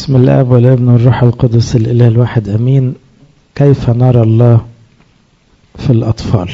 بسم الاب والابن والروح القدس الاله الواحد امين كيف نرى الله في الاطفال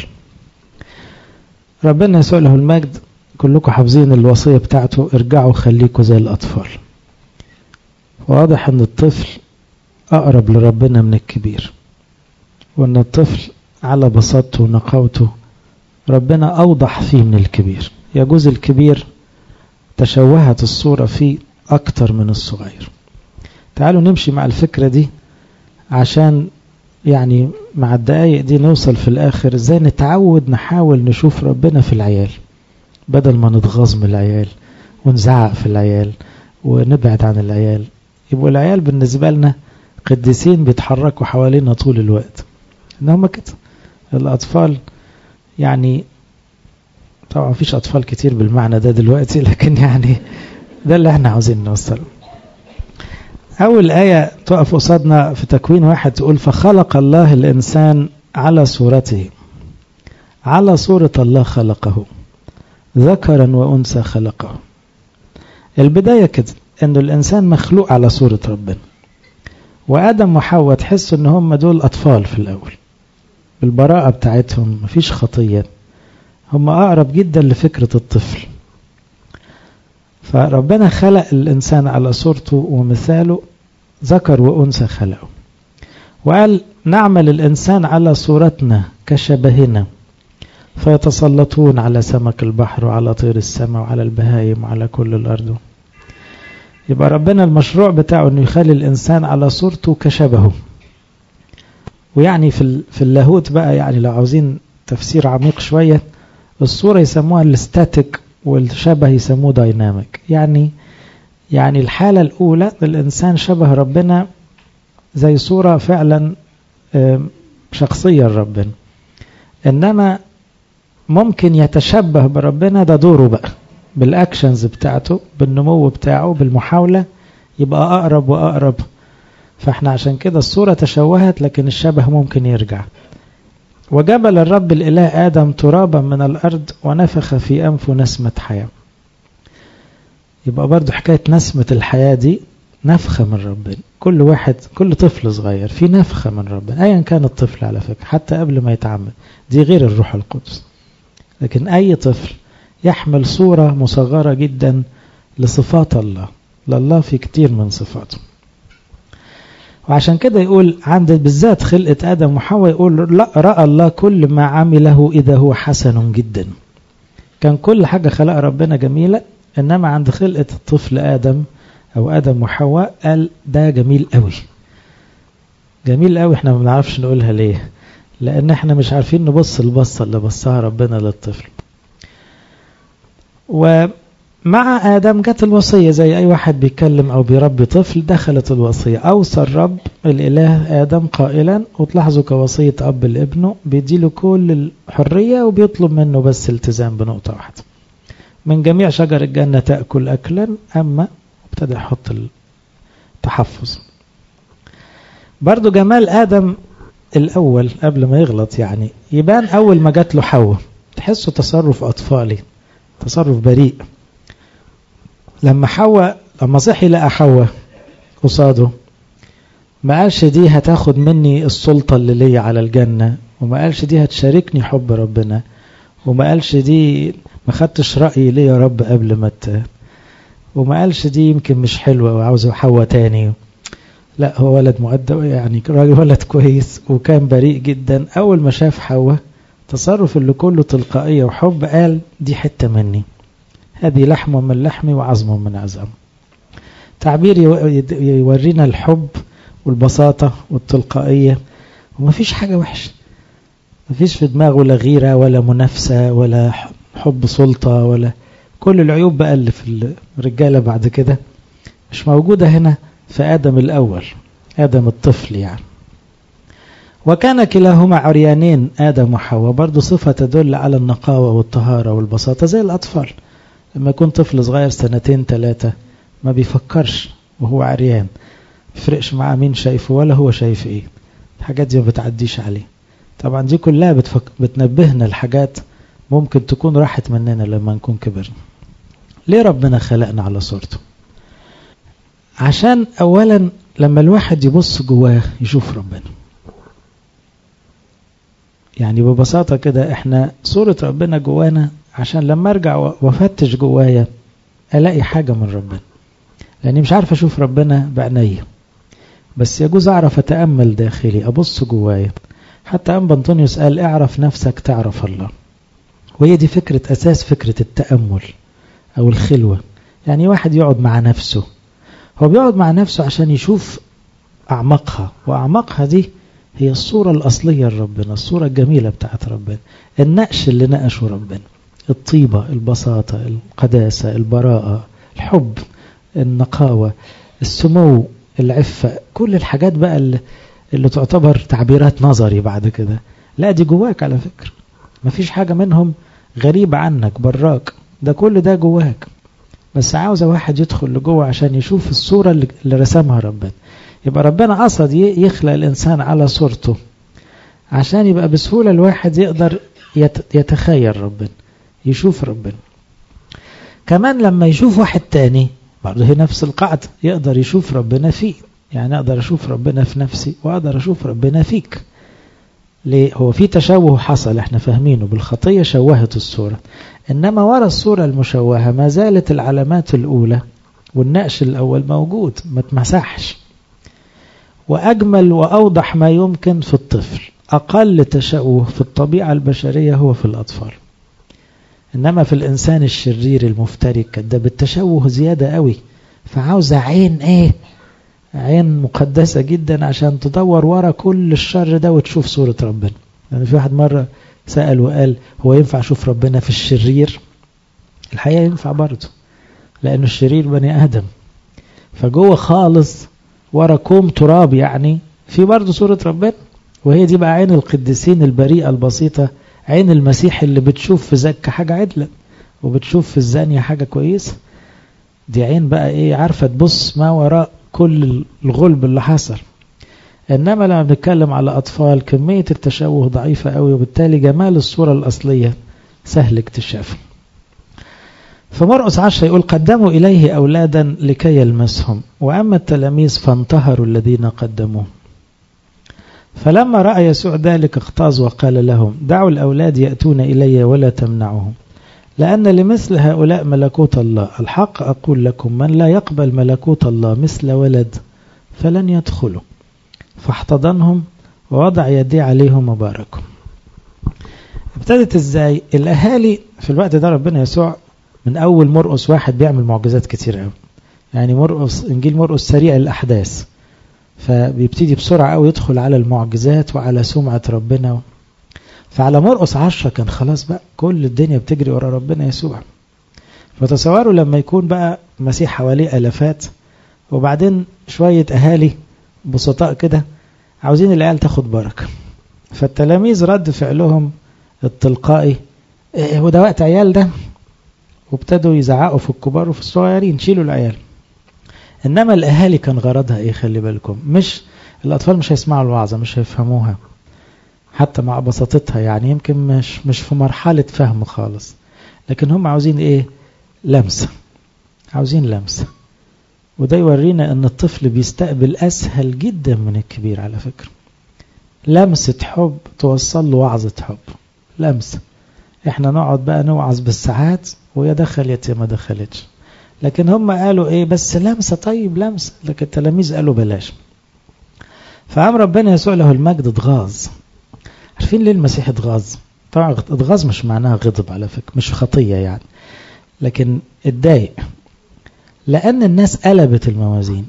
ربنا يسوع له المجد كلكم حافظين الوصيه بتاعته ارجعوا خليكوا زي الاطفال واضح ان الطفل اقرب لربنا من الكبير وان الطفل على بساطته ونقاوته ربنا اوضح فيه من الكبير يجوز الكبير تشوهت الصورة فيه أكتر من الصغير تعالوا نمشي مع الفكرة دي عشان يعني مع الدقايق دي نوصل في الآخر ازاي نتعود نحاول نشوف ربنا في العيال بدل ما نتغاظ من العيال ونزعق في العيال ونبعد عن العيال يبقوا العيال بالنسبة لنا قديسين بيتحركوا حوالينا طول الوقت ان هم كده الأطفال يعني طبعا مفيش أطفال كتير بالمعنى ده دلوقتي لكن يعني ده اللي احنا عاوزين نوصله أول آية تقف قصادنا في تكوين واحد تقول فخلق الله الإنسان على صورته على صورة الله خلقه ذكرا وأنثى خلقه البداية كده أنه الإنسان مخلوق على صورة ربنا وآدم وحواء تحس أن هم دول أطفال في الأول بالبراءة بتاعتهم مفيش خطية هم أقرب جدا لفكرة الطفل فربنا خلق الإنسان على صورته ومثاله ذكر وأنثى خلقه وقال نعمل الإنسان على صورتنا كشبهنا فيتسلطون على سمك البحر وعلى طير السماء وعلى البهايم وعلى كل الأرض يبقى ربنا المشروع بتاعه أنه يخلي الإنسان على صورته كشبهه ويعني في في اللاهوت بقى يعني لو عاوزين تفسير عميق شوية الصورة يسموها الاستاتيك والشبه يسموه دايناميك يعني يعني الحالة الأولى الإنسان شبه ربنا زي صورة فعلا شخصية لربنا إنما ممكن يتشبه بربنا ده دوره بقى بالأكشنز بتاعته بالنمو بتاعه بالمحاولة يبقى أقرب وأقرب فاحنا عشان كده الصورة تشوهت لكن الشبه ممكن يرجع وجبل الرب الإله آدم ترابا من الأرض ونفخ في أنفه نسمة حياة يبقى برضو حكاية نسمة الحياة دي نفخة من ربنا كل واحد كل طفل صغير في نفخة من ربنا أيا كان الطفل على فكرة حتى قبل ما يتعمد دي غير الروح القدس لكن أي طفل يحمل صورة مصغرة جدا لصفات الله لله في كتير من صفاته وعشان كده يقول عند بالذات خلقة آدم وحواء يقول لا رأى الله كل ما عمله إذا هو حسن جدا كان كل حاجة خلق ربنا جميلة إنما عند خلقة الطفل آدم أو آدم وحواء قال ده جميل قوي جميل قوي احنا ما بنعرفش نقولها ليه لأن احنا مش عارفين نبص البصة اللي بصها ربنا للطفل و مع آدم جت الوصية زي أي واحد بيتكلم أو بيربي طفل دخلت الوصية أوصى الرب الإله آدم قائلا وتلاحظوا كوصية أب لابنه بيديله كل الحرية وبيطلب منه بس التزام بنقطة واحدة من جميع شجر الجنة تأكل أكلا أما ابتدى يحط التحفظ برضو جمال آدم الأول قبل ما يغلط يعني يبان أول ما جات له حواء تحسه تصرف أطفالي تصرف بريء لما حواء لما صحي لقى حواء قصاده ما قالش دي هتاخد مني السلطة اللي ليا على الجنة وما قالش دي هتشاركني حب ربنا وما قالش دي ما خدتش رأيي ليه يا رب قبل ما ت... وما قالش دي يمكن مش حلوة وعاوز حواء تاني لا هو ولد مؤدب يعني راجل ولد كويس وكان بريء جدا أول ما شاف حواء تصرف اللي كله تلقائية وحب قال دي حتة مني هذه لحم من لحمي وعظم من عظم تعبير يورينا الحب والبساطة والتلقائية وما فيش حاجة وحشة ما فيش في دماغه لا غيرة ولا منافسة ولا حب سلطة ولا كل العيوب بقى اللي في الرجالة بعد كده مش موجودة هنا في آدم الأول آدم الطفل يعني وكان كلاهما عريانين آدم وحواء برضه صفة تدل على النقاوة والطهارة والبساطة زي الأطفال لما يكون طفل صغير سنتين ثلاثة ما بيفكرش وهو عريان بيفرقش معاه مين شايفه ولا هو شايف ايه الحاجات دي ما بتعديش عليه طبعا دي كلها بتفك... بتنبهنا لحاجات ممكن تكون راحت مننا لما نكون كبرنا ليه ربنا خلقنا على صورته عشان أولا لما الواحد يبص جواه يشوف ربنا يعني ببساطة كده احنا صورة ربنا جوانا عشان لما ارجع وافتش جوايا الاقي حاجة من ربنا لاني مش عارف اشوف ربنا بعينيا بس يجوز اعرف اتأمل داخلي ابص جوايا حتى أنبا أنطونيوس قال اعرف نفسك تعرف الله وهي دي فكرة أساس فكرة التأمل أو الخلوة يعني واحد يقعد مع نفسه هو بيقعد مع نفسه عشان يشوف أعماقها وأعماقها دي هي الصورة الأصلية لربنا الصورة الجميلة بتاعت ربنا النقش اللي نقشه ربنا الطيبة البساطة القداسة البراءة الحب النقاوة السمو العفة كل الحاجات بقى اللي, اللي تعتبر تعبيرات نظري بعد كده لا دي جواك على فكرة مفيش حاجة منهم غريبة عنك براك ده كل ده جواك بس عاوزة واحد يدخل لجوه عشان يشوف الصورة اللي رسمها ربنا يبقى ربنا قصد يخلق الإنسان على صورته عشان يبقى بسهولة الواحد يقدر يتخيل ربنا يشوف ربنا كمان لما يشوف واحد تاني برضه هي نفس القاعدة يقدر يشوف ربنا فيه يعني أقدر أشوف ربنا في نفسي وأقدر أشوف ربنا فيك ليه هو في تشوه حصل احنا فاهمينه بالخطية شوهت الصورة إنما ورا الصورة المشوهة ما زالت العلامات الأولى والنقش الأول موجود ما تمسحش وأجمل وأوضح ما يمكن في الطفل أقل تشوه في الطبيعة البشرية هو في الأطفال إنما في الإنسان الشرير المفتري الكذاب التشوه زيادة قوي فعاوزة عين إيه عين مقدسة جدا عشان تدور ورا كل الشر ده وتشوف صورة ربنا يعني في واحد مرة سأل وقال هو ينفع أشوف ربنا في الشرير الحقيقة ينفع برضه لأنه الشرير بني آدم فجوه خالص ورا كوم تراب يعني في برضه صورة ربنا وهي دي بقى عين القديسين البريئة البسيطة عين المسيح اللي بتشوف في زكا حاجة عدلة وبتشوف في الزانية حاجة كويسة دي عين بقى ايه عارفة تبص ما وراء كل الغلب اللي حصل انما لما بنتكلم على اطفال كمية التشوه ضعيفة قوي وبالتالي جمال الصورة الاصلية سهل اكتشافه فمرقس عشرة يقول قدموا إليه أولادا لكي يلمسهم وأما التلاميذ فانتهروا الذين قدموه فلما رأى يسوع ذلك اغتاظ وقال لهم دعوا الأولاد يأتون إلي ولا تمنعهم لأن لمثل هؤلاء ملكوت الله الحق أقول لكم من لا يقبل ملكوت الله مثل ولد فلن يدخلوا فاحتضنهم ووضع يديه عليهم وباركهم ابتدت ازاي الأهالي في الوقت ده ربنا يسوع من أول مرقس واحد بيعمل معجزات كتير قوي يعني مرقس إنجيل مرقس سريع الأحداث فبيبتدي بسرعة قوي يدخل على المعجزات وعلى سمعة ربنا فعلى مرقس عشرة كان خلاص بقى كل الدنيا بتجري ورا ربنا يسوع فتصوروا لما يكون بقى مسيح حواليه ألفات وبعدين شوية أهالي بسطاء كده عاوزين العيال تاخد بركة فالتلاميذ رد فعلهم التلقائي إيه وده وقت عيال ده وابتدوا يزعقوا في الكبار وفي الصغيرين شيلوا العيال انما الاهالي كان غرضها ايه خلي بالكم مش الاطفال مش هيسمعوا الوعظه مش هيفهموها حتى مع بساطتها يعني يمكن مش مش في مرحله فهم خالص لكن هم عاوزين ايه لمسه عاوزين لمسه وده يورينا ان الطفل بيستقبل اسهل جدا من الكبير على فكره لمسه حب توصل له وعظه حب لمسه احنا نقعد بقى نوعظ بالساعات ويا دخل يا ما دخلتش لكن هم قالوا ايه بس لمسه طيب لمسه لكن التلاميذ قالوا بلاش فقام ربنا يسوع له المجد اتغاظ عارفين ليه المسيح اتغاظ طبعا اتغاظ مش معناها غضب على فكره مش خطيه يعني لكن اتضايق لان الناس قلبت الموازين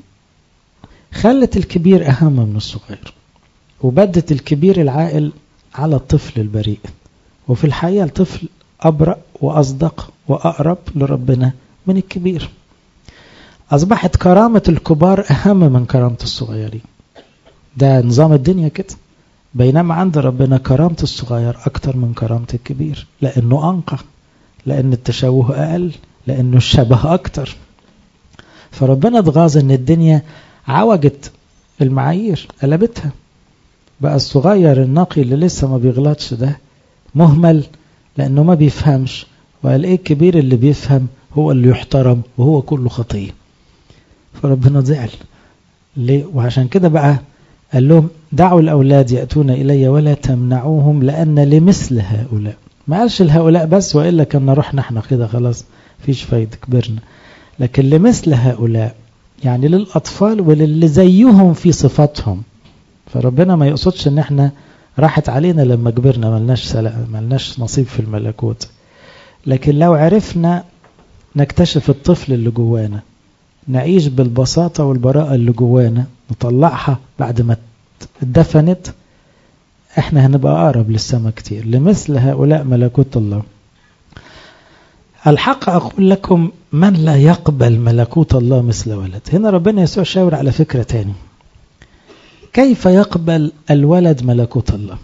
خلت الكبير اهم من الصغير وبدت الكبير العاقل على الطفل البريء وفي الحقيقه الطفل ابرأ واصدق واقرب لربنا من الكبير أصبحت كرامة الكبار أهم من كرامة الصغيرين ده نظام الدنيا كده بينما عند ربنا كرامة الصغير أكتر من كرامة الكبير لأنه أنقى لأن التشوه أقل لأنه الشبه أكتر فربنا اتغاظ إن الدنيا عوجت المعايير قلبتها بقى الصغير النقي اللي لسه ما بيغلطش ده مهمل لأنه ما بيفهمش وقال إيه الكبير اللي بيفهم هو اللي يحترم وهو كله خطية فربنا زعل ليه وعشان كده بقى قال لهم دعوا الأولاد يأتون إلي ولا تمنعوهم لأن لمثل هؤلاء ما قالش لهؤلاء بس وإلا كنا رحنا احنا كده خلاص فيش فايدة كبرنا لكن لمثل هؤلاء يعني للأطفال وللي زيهم في صفاتهم فربنا ما يقصدش ان احنا راحت علينا لما كبرنا ملناش سلام ملناش نصيب في الملكوت لكن لو عرفنا نكتشف الطفل اللي جوانا نعيش بالبساطة والبراءة اللي جوانا نطلعها بعد ما اتدفنت احنا هنبقى اقرب للسماء كتير لمثل هؤلاء ملكوت الله الحق أقول لكم من لا يقبل ملكوت الله مثل ولد هنا ربنا يسوع شاور على فكرة تاني كيف يقبل الولد ملكوت الله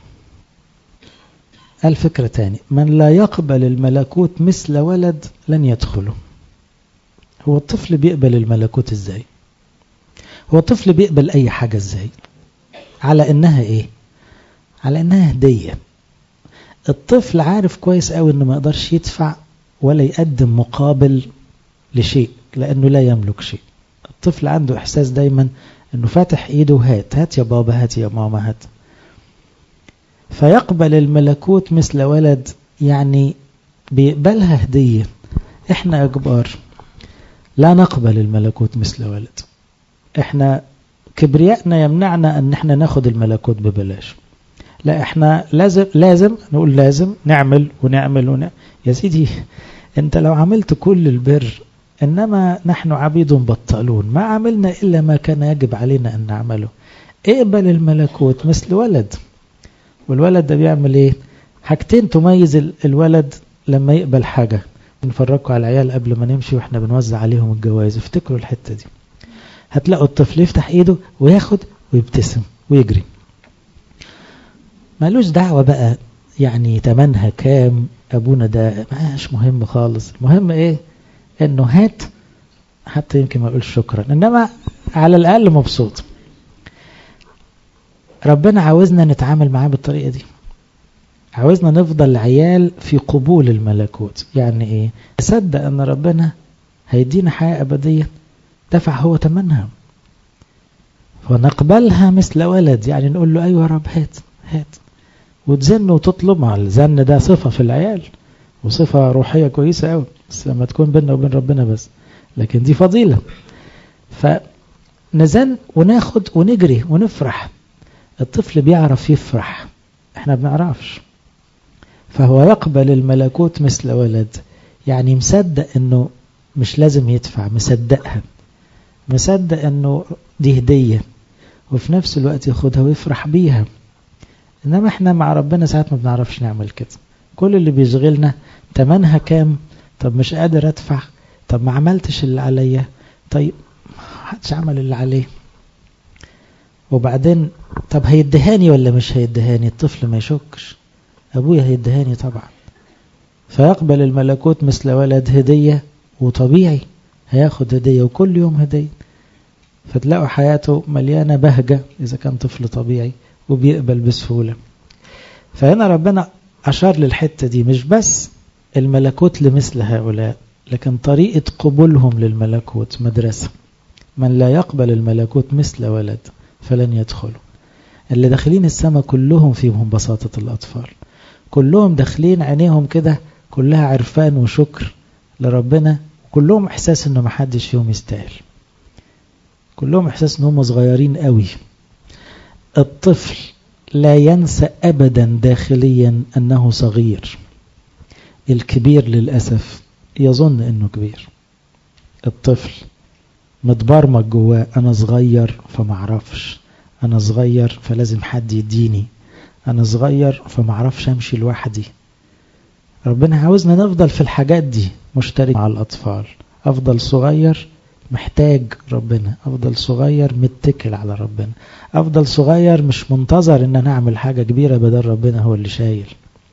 الفكرة تاني من لا يقبل الملكوت مثل ولد لن يدخله هو الطفل بيقبل الملكوت ازاي هو الطفل بيقبل اي حاجة ازاي على انها ايه على انها هدية الطفل عارف كويس قوي انه ما يقدرش يدفع ولا يقدم مقابل لشيء لانه لا يملك شيء الطفل عنده احساس دايما انه فاتح ايده هات هات يا بابا هات يا ماما هات فيقبل الملكوت مثل ولد يعني بيقبلها هدية احنا يا كبار لا نقبل الملكوت مثل ولد احنا كبريائنا يمنعنا ان احنا ناخد الملكوت ببلاش لا احنا لازم لازم نقول لازم نعمل ونعمل ونعمل يا سيدي انت لو عملت كل البر انما نحن عبيد بطالون ما عملنا الا ما كان يجب علينا ان نعمله اقبل الملكوت مثل ولد والولد ده بيعمل ايه حاجتين تميز الولد لما يقبل حاجة نفرجكم على العيال قبل ما نمشي واحنا بنوزع عليهم الجوائز افتكروا الحتة دي هتلاقوا الطفل يفتح ايده وياخد ويبتسم ويجري مالوش دعوة بقى يعني تمنها كام ابونا ده مش مهم خالص المهم ايه انه هات حتى يمكن ما اقولش شكرا انما على الاقل مبسوط ربنا عاوزنا نتعامل معاه بالطريقة دي عاوزنا نفضل عيال في قبول الملكوت يعني ايه اصدق ان ربنا هيدينا حياة ابدية دفع هو تمنها فنقبلها مثل ولد يعني نقول له ايوه يا رب هات هات وتزن وتطلب مع الزن ده صفة في العيال وصفة روحية كويسة قوي بس لما تكون بيننا وبين ربنا بس لكن دي فضيلة فنزن وناخد ونجري ونفرح الطفل بيعرف يفرح احنا بنعرفش فهو يقبل الملكوت مثل ولد يعني مصدق انه مش لازم يدفع مصدقها مصدق انه دي هدية وفي نفس الوقت ياخدها ويفرح بيها انما احنا مع ربنا ساعات ما بنعرفش نعمل كده كل اللي بيشغلنا تمنها كام طب مش قادر ادفع طب ما عملتش اللي عليا طيب محدش عمل اللي عليه وبعدين طب هيدهاني ولا مش هيدهاني الطفل ما يشكش ابويا هيدهاني طبعا فيقبل الملكوت مثل ولد هدية وطبيعي هياخد هدية وكل يوم هدية فتلاقوا حياته مليانة بهجة إذا كان طفل طبيعي وبيقبل بسهولة فهنا ربنا أشار للحتة دي مش بس الملكوت لمثل هؤلاء لكن طريقة قبولهم للملكوت مدرسة من لا يقبل الملكوت مثل ولد فلن يدخلوا اللي داخلين السماء كلهم فيهم بساطة الأطفال كلهم داخلين عينيهم كده كلها عرفان وشكر لربنا كلهم إحساس إنه محدش فيهم يستاهل كلهم إحساس إنهم صغيرين قوي الطفل لا ينسى أبدا داخليا أنه صغير الكبير للأسف يظن أنه كبير الطفل متبرمج جواه أنا صغير فمعرفش أنا صغير فلازم حد يديني أنا صغير فمعرفش أمشي لوحدي ربنا عاوزنا نفضل في الحاجات دي مشترك مع الأطفال أفضل صغير محتاج ربنا أفضل صغير متكل على ربنا أفضل صغير مش منتظر إن أنا أعمل حاجة كبيرة بدل ربنا هو اللي شايل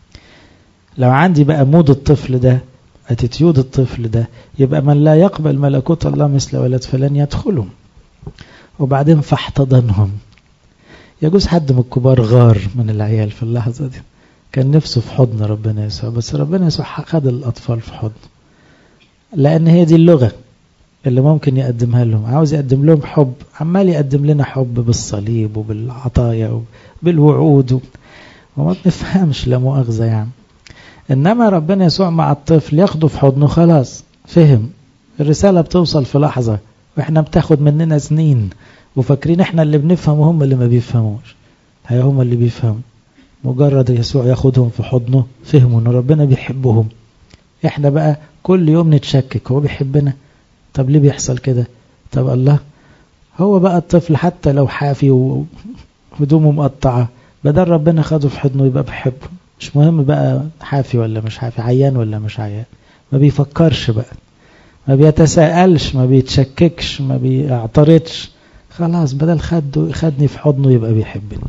لو عندي بقى مود الطفل ده اتيتيود الطفل ده يبقى من لا يقبل ملكوت الله مثل ولد فلن يدخلهم وبعدين فاحتضنهم يجوز حد من الكبار غار من العيال في اللحظة دي كان نفسه في حضن ربنا يسوع بس ربنا يسوع خد الأطفال في حضن لأن هي دي اللغة اللي ممكن يقدمها لهم عاوز يقدم لهم حب عمال يقدم لنا حب بالصليب وبالعطايا وبالوعود وما بنفهمش لا مؤاخذة يعني إنما ربنا يسوع مع الطفل ياخده في حضنه خلاص فهم الرسالة بتوصل في لحظة وإحنا بتاخد مننا سنين وفاكرين إحنا اللي بنفهم وهم اللي ما بيفهموش هي هم اللي بيفهموا مجرد يسوع ياخدهم في حضنه فهموا إن ربنا بيحبهم إحنا بقى كل يوم نتشكك هو بيحبنا طب ليه بيحصل كده طب الله هو بقى الطفل حتى لو حافي وهدومه مقطعة بدل ربنا خده في حضنه يبقى بيحبه مش مهم بقى حافي ولا مش حافي عيان ولا مش عيان ما بيفكرش بقى ما بيتساءلش ما بيتشككش ما بيعترضش خلاص بدل خده خدني في حضنه يبقى بيحبني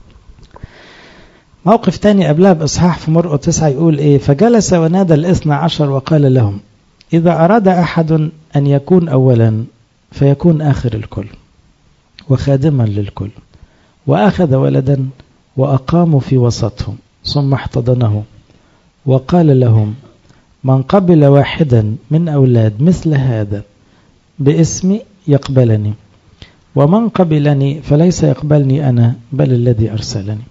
موقف تاني قبلها بإصحاح في مرقة تسعة يقول إيه فجلس ونادى الاثنى عشر وقال لهم إذا أراد أحد أن يكون أولا فيكون آخر الكل وخادما للكل وأخذ ولدا وأقاموا في وسطهم ثم احتضنه وقال لهم من قبل واحدا من أولاد مثل هذا باسمي يقبلني ومن قبلني فليس يقبلني أنا بل الذي أرسلني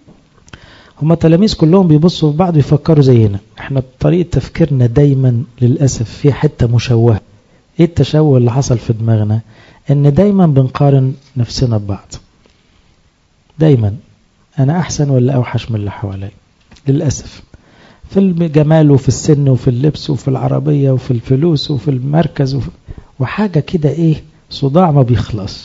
هما التلاميذ كلهم بيبصوا في بعض يفكروا زينا احنا طريقة تفكيرنا دايما للأسف في حتة مشوهة ايه التشوه اللي حصل في دماغنا ان دايما بنقارن نفسنا ببعض دايما انا احسن ولا اوحش من اللي حواليا للأسف في الجمال وفي السن وفي اللبس وفي العربية وفي الفلوس وفي المركز وفي وحاجة كده ايه صداع ما بيخلص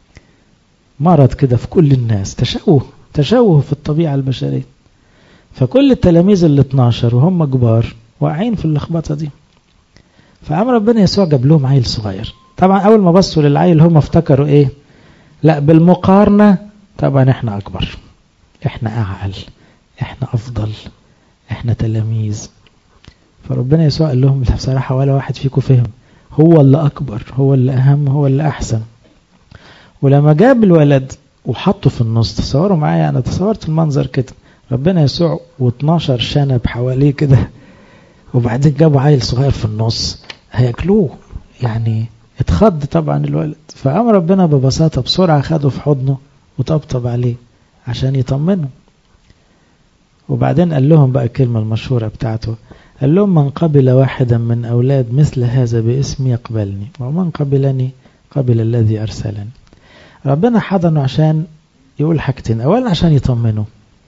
مرض كده في كل الناس تشوه تشوه في الطبيعة البشرية فكل التلاميذ ال 12 وهم كبار واقعين في اللخبطة دي فقام ربنا يسوع جاب لهم عيل صغير طبعا أول ما بصوا للعيل هم افتكروا إيه لا بالمقارنة طبعا إحنا أكبر إحنا أعقل إحنا أفضل إحنا تلاميذ فربنا يسوع قال لهم بصراحة ولا واحد فيكم فهم هو اللي أكبر هو اللي أهم هو اللي أحسن ولما جاب الولد وحطه في النص تصوروا معايا أنا تصورت المنظر كده ربنا يسوع و12 شنب حواليه كده وبعدين جابوا عيل صغير في النص هياكلوه يعني اتخض طبعا الولد فقام ربنا ببساطة بسرعة خده في حضنه وطبطب عليه عشان يطمنه وبعدين قال لهم بقى الكلمة المشهورة بتاعته قال لهم من قبل واحدا من أولاد مثل هذا باسمي يقبلني ومن قبلني قبل الذي أرسلني ربنا حضنه عشان يقول حاجتين أولا عشان يطمنه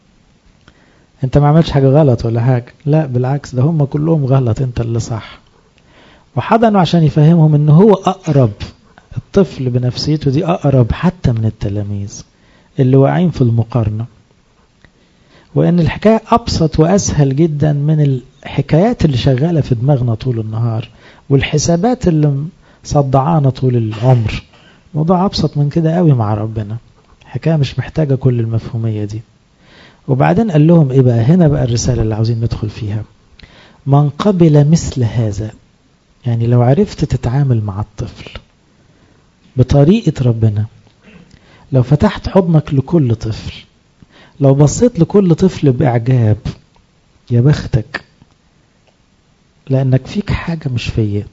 انت ما عملتش حاجة غلط ولا حاجة لا بالعكس ده هم كلهم غلط انت اللي صح وحضنوا عشان يفهمهم ان هو اقرب الطفل بنفسيته دي اقرب حتى من التلاميذ اللي واقعين في المقارنة وان الحكاية ابسط واسهل جدا من الحكايات اللي شغالة في دماغنا طول النهار والحسابات اللي صدعانا طول العمر موضوع ابسط من كده قوي مع ربنا حكاية مش محتاجة كل المفهومية دي وبعدين قال لهم ايه بقى هنا بقى الرسالة اللي عاوزين ندخل فيها من قبل مثل هذا يعني لو عرفت تتعامل مع الطفل بطريقة ربنا لو فتحت حضنك لكل طفل لو بصيت لكل طفل بإعجاب يا بختك لأنك فيك حاجة مش فيا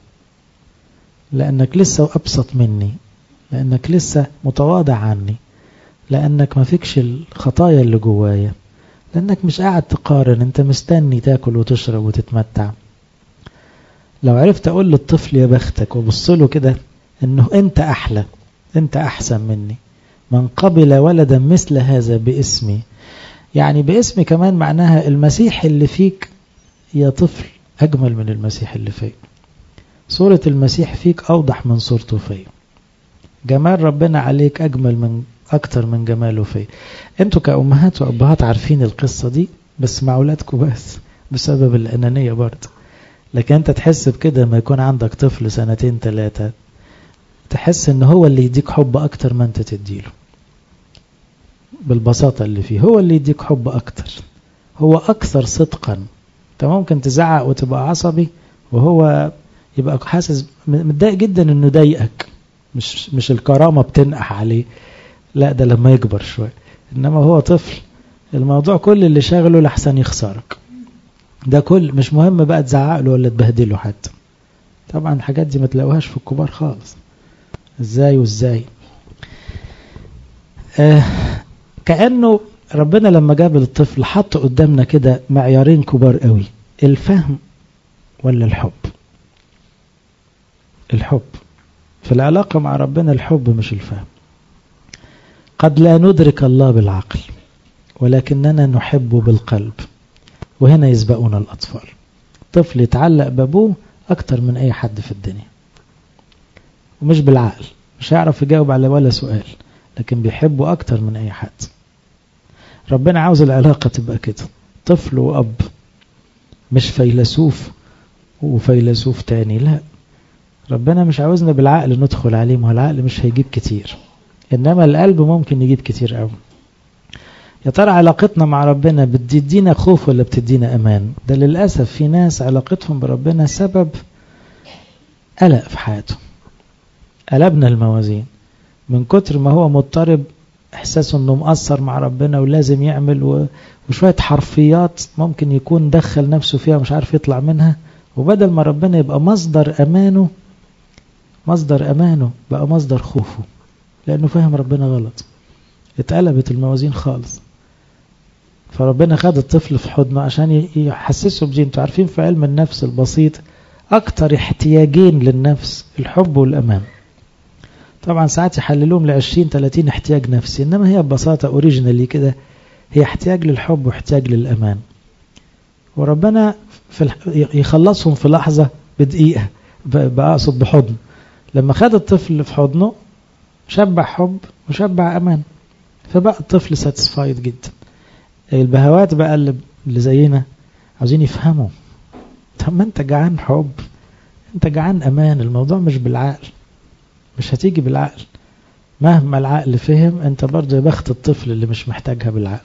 لأنك لسه أبسط مني لأنك لسه متواضع عني لأنك ما فيكش الخطايا اللي جوايا لأنك مش قاعد تقارن أنت مستني تاكل وتشرب وتتمتع لو عرفت أقول للطفل يا بختك وبصله كده أنه أنت أحلى أنت أحسن مني من قبل ولدا مثل هذا باسمي يعني باسمي كمان معناها المسيح اللي فيك يا طفل أجمل من المسيح اللي فيك صورة المسيح فيك أوضح من صورته فيك جمال ربنا عليك أجمل من أكتر من جماله فيه أنتوا كأمهات وأبهات عارفين القصة دي بس مع أولادكم بس بسبب الأنانية برضه لكن أنت تحس بكده لما يكون عندك طفل سنتين ثلاثة تحس ان هو اللي يديك حب أكتر ما أنت تديله بالبساطة اللي فيه هو اللي يديك حب أكتر هو أكثر صدقا أنت ممكن تزعق وتبقى عصبي وهو يبقى حاسس متضايق جدا انه ضايقك مش مش الكرامة بتنقح عليه لا ده لما يكبر شوية إنما هو طفل الموضوع كل اللي شاغله لحسن يخسرك ده كل مش مهم بقى تزعق له ولا تبهدله حتى طبعا الحاجات دي ما تلاقوهاش في الكبار خالص ازاي وازاي آه كأنه ربنا لما جاب الطفل حط قدامنا كده معيارين كبار قوي الفهم ولا الحب الحب في العلاقة مع ربنا الحب مش الفهم قد لا ندرك الله بالعقل ولكننا نحبه بالقلب وهنا يسبقون الأطفال طفل يتعلق بابوه أكتر من أي حد في الدنيا ومش بالعقل مش هيعرف يجاوب على ولا سؤال لكن بيحبه أكتر من أي حد ربنا عاوز العلاقة تبقى كده طفل وأب مش فيلسوف وفيلسوف تاني لا ربنا مش عاوزنا بالعقل ندخل عليه ما هو العقل مش هيجيب كتير إنما القلب ممكن يجيب كتير قوي يا ترى علاقتنا مع ربنا بتدينا خوف ولا بتدينا أمان ده للأسف في ناس علاقتهم بربنا سبب قلق في حياته قلبنا الموازين من كتر ما هو مضطرب احساسه انه مقصر مع ربنا ولازم يعمل وشوية حرفيات ممكن يكون دخل نفسه فيها مش عارف يطلع منها وبدل ما ربنا يبقى مصدر امانه مصدر امانه بقى مصدر خوفه لانه فاهم ربنا غلط اتقلبت الموازين خالص فربنا خد الطفل في حضنه عشان يحسسه بجين انتوا عارفين في علم النفس البسيط اكتر احتياجين للنفس الحب والامان طبعا ساعات يحللوهم ل 20 30 احتياج نفسي انما هي ببساطه اوريجينالي كده هي احتياج للحب واحتياج للامان وربنا في يخلصهم في لحظه بدقيقه بقصد بحضن لما خد الطفل في حضنه شبع حب وشبع امان فبقى الطفل ساتسفايد جدا البهوات بقى اللي زينا عاوزين يفهموا طب ما انت جعان حب انت جعان امان الموضوع مش بالعقل مش هتيجي بالعقل مهما العقل فهم انت برضه يا بخت الطفل اللي مش محتاجها بالعقل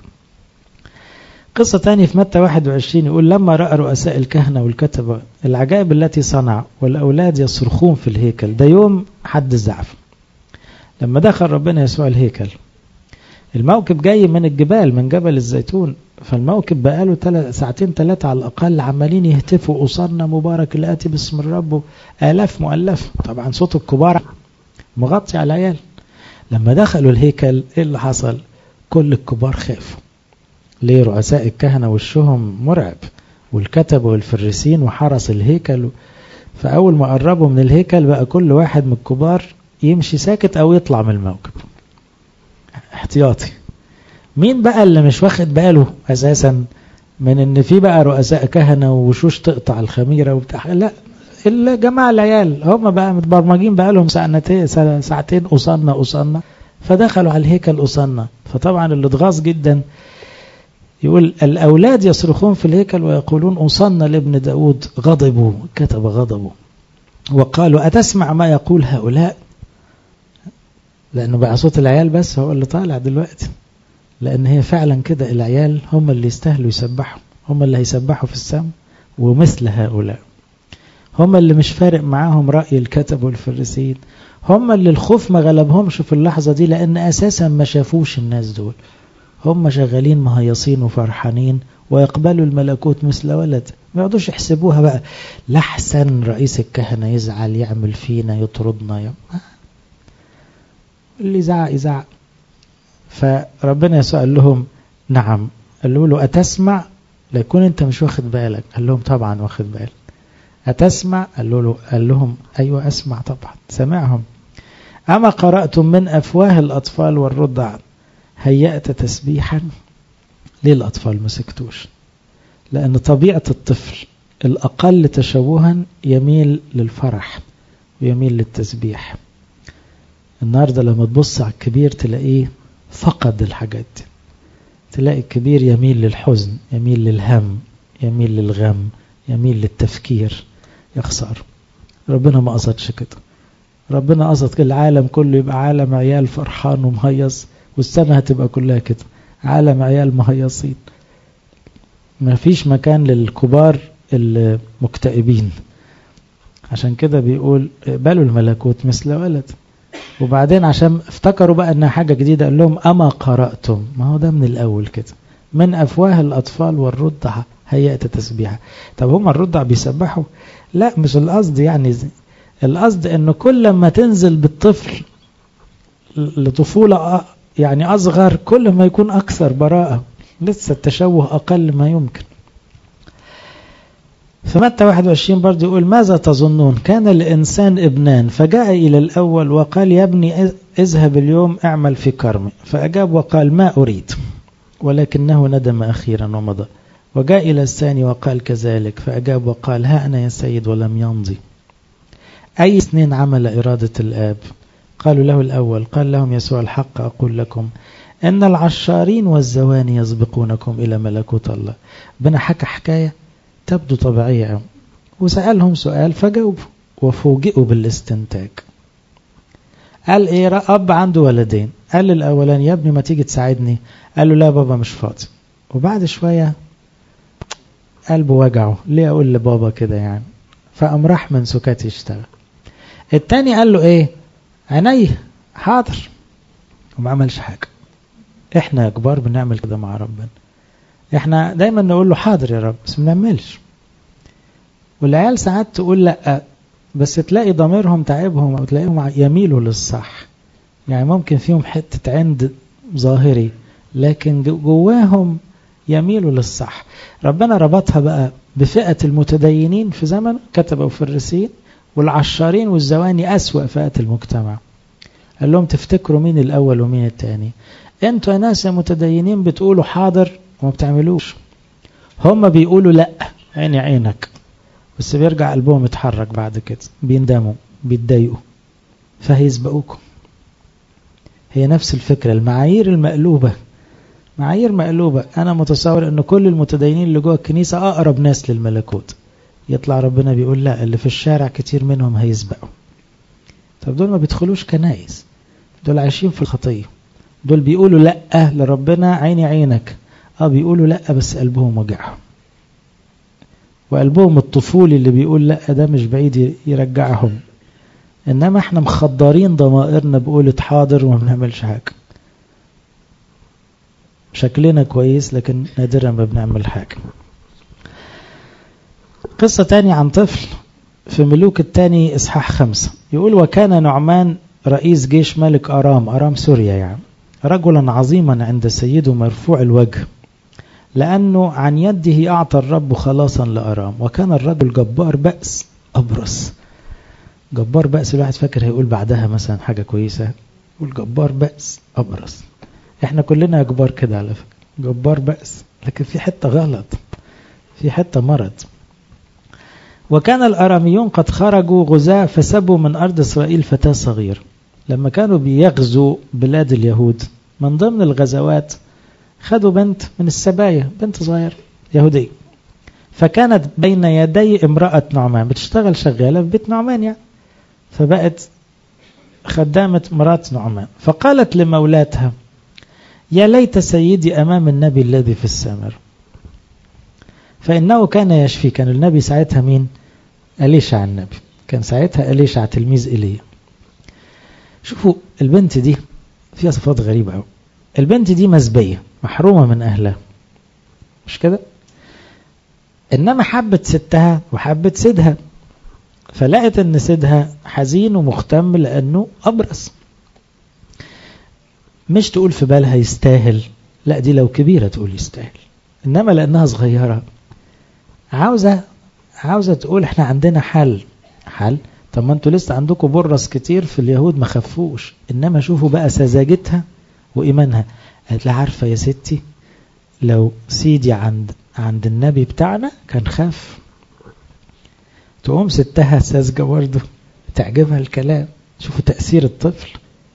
قصة تانية في متى 21 يقول لما رأى رؤساء الكهنة والكتبة العجائب التي صنع والأولاد يصرخون في الهيكل ده يوم حد الزعف لما دخل ربنا يسوع الهيكل الموكب جاي من الجبال من جبل الزيتون فالموكب بقاله تلت ساعتين ثلاثة على الأقل عمالين يهتفوا أوصلنا مبارك الآتي باسم الرب آلاف مؤلف طبعا صوت الكبار مغطي على العيال لما دخلوا الهيكل ايه اللي حصل كل الكبار خافوا ليه رؤساء الكهنة وشهم مرعب والكتب والفريسين وحرس الهيكل فأول ما قربوا من الهيكل بقى كل واحد من الكبار يمشي ساكت أو يطلع من الموكب احتياطي مين بقى اللي مش واخد باله أساسا من ان في بقى رؤساء كهنة ووشوش تقطع الخميرة وبتاع لا الجماعة العيال هم بقى متبرمجين بقى لهم ساعتين ساعتين أصلنا أصلنا فدخلوا على الهيكل أصلنا فطبعا اللي اتغاظ جدا يقول الأولاد يصرخون في الهيكل ويقولون أصلنا لابن داود غضبوا كتب غضبوا وقالوا أتسمع ما يقول هؤلاء لأنه بقى صوت العيال بس هو اللي طالع دلوقتي لأن هي فعلا كده العيال هم اللي يستاهلوا يسبحوا هم اللي هيسبحوا في السماء ومثل هؤلاء هم اللي مش فارق معاهم رأي الكتب والفريسيين هم اللي الخوف ما غلبهمش في اللحظة دي لأن أساسا ما شافوش الناس دول هم شغالين مهيصين وفرحانين ويقبلوا الملكوت مثل ولد ما يقعدوش يحسبوها بقى لحسن رئيس الكهنة يزعل يعمل فينا يطردنا يا اللي يزعق يزعق فربنا يسوع قال لهم نعم قالوا له أتسمع لا يكون أنت مش واخد بالك قال لهم طبعا واخد بالك أتسمع قال, له قال لهم أيوة أسمع طبعا سمعهم أما قرأتم من أفواه الأطفال والرضع هيأت تسبيحا ليه الأطفال ما سكتوش لأن طبيعة الطفل الأقل تشوها يميل للفرح ويميل للتسبيح النهاردة لما تبص على الكبير تلاقيه فقد الحاجات دي تلاقي الكبير يميل للحزن يميل للهم يميل للغم يميل للتفكير يخسر ربنا ما قصدش كده ربنا قصد العالم كله يبقى عالم عيال فرحان ومهيص والسنة هتبقى كلها كده عالم عيال مهيصين ما فيش مكان للكبار المكتئبين عشان كده بيقول اقبلوا الملكوت مثل ولد وبعدين عشان افتكروا بقى انها حاجة جديدة قال لهم اما قرأتم ما هو ده من الاول كده من افواه الاطفال والرضع هيأت تسبيحة طب هم الرضع بيسبحوا لا مش القصد يعني زي. القصد انه كل ما تنزل بالطفل لطفولة يعني اصغر كل ما يكون اكثر براءة لسه التشوه اقل ما يمكن فمتى 21 برضه يقول ماذا تظنون كان الإنسان ابنان فجاء إلى الأول وقال يا ابني اذهب اليوم اعمل في كرمي فأجاب وقال ما أريد ولكنه ندم أخيرا ومضى وجاء إلى الثاني وقال كذلك فأجاب وقال ها أنا يا سيد ولم يمضي أي اثنين عمل إرادة الآب قالوا له الأول قال لهم يسوع الحق أقول لكم إن العشارين والزواني يسبقونكم إلى ملكوت الله بنا حكى حكاية تبدو طبيعية أوي وسألهم سؤال فجاوبوا وفوجئوا بالاستنتاج قال ايه اب عنده ولدين قال للاولان يا ابني ما تيجي تساعدني قال له لا بابا مش فاضي وبعد شوية قلبه وجعه ليه اقول لبابا كده يعني فقام راح من سكات يشتغل التاني قال له ايه عيني حاضر وما عملش حاجة احنا يا كبار بنعمل كده مع ربنا احنا دايما نقول له حاضر يا رب بس ما بنعملش والعيال ساعات تقول لا بس تلاقي ضميرهم تعبهم او تلاقيهم يميلوا للصح يعني ممكن فيهم حتة عند ظاهري لكن جواهم يميلوا للصح ربنا ربطها بقى بفئة المتدينين في زمن كتبوا فريسين والعشارين والزواني أسوأ فئات المجتمع قال لهم تفتكروا مين الأول ومين التاني انتوا يا ناس يا متدينين بتقولوا حاضر وما بتعملوش هم بيقولوا لا عيني عينك بس بيرجع قلبهم يتحرك بعد كده بيندموا بيتضايقوا فهيسبقوكم هي نفس الفكرة المعايير المقلوبة معايير مقلوبة أنا متصور أن كل المتدينين اللي جوه الكنيسة أقرب ناس للملكوت يطلع ربنا بيقول لا اللي في الشارع كتير منهم هيسبقوا طب دول ما بيدخلوش كنايس دول عايشين في الخطية دول بيقولوا لا لربنا عيني عينك اه بيقولوا لا بس قلبهم وجعهم وقلبهم الطفولي اللي بيقول لا ده مش بعيد يرجعهم انما احنا مخدرين ضمائرنا بقولة حاضر وما بنعملش حاجة شكلنا كويس لكن نادرا ما بنعمل حاجة قصة تانية عن طفل في ملوك التاني إصحاح خمسة يقول وكان نعمان رئيس جيش ملك أرام أرام سوريا يعني رجلا عظيما عند سيده مرفوع الوجه لأنه عن يده أعطى الرب خلاصا لأرام وكان الرجل جبار بأس أبرص جبار بأس الواحد فاكر هيقول بعدها مثلا حاجة كويسة يقول جبار بأس أبرص احنا كلنا جبار كده على فكرة جبار بأس لكن في حتة غلط في حتة مرض وكان الأراميون قد خرجوا غزاة فسبوا من أرض إسرائيل فتاة صغير لما كانوا بيغزوا بلاد اليهود من ضمن الغزوات خدوا بنت من السبايا بنت صغيرة يهودية فكانت بين يدي امرأة نعمان بتشتغل شغالة في بيت نعمان يعني فبقت خدامة مرات نعمان فقالت لمولاتها يا ليت سيدي أمام النبي الذي في السامر فإنه كان يشفي كان النبي ساعتها مين أليشع النبي كان ساعتها أليشع تلميذ إيليا شوفوا البنت دي فيها صفات غريبة أوي البنت دي مزبية محرومة من أهلها مش كده إنما حبت ستها وحبت سيدها فلقت ان سيدها حزين ومختم لانه ابرص مش تقول في بالها يستاهل لا دي لو كبيرة تقول يستاهل انما لانها صغيرة عاوزة عاوزة تقول احنا عندنا حل حل طب ما انتوا لسه عندكم برص كتير في اليهود ما خفوش انما شوفوا بقى سذاجتها وايمانها قالت لها عارفة يا ستي لو سيدي عند عند النبي بتاعنا كان خاف تقوم ستها ساذجة برضه تعجبها الكلام شوفوا تأثير الطفل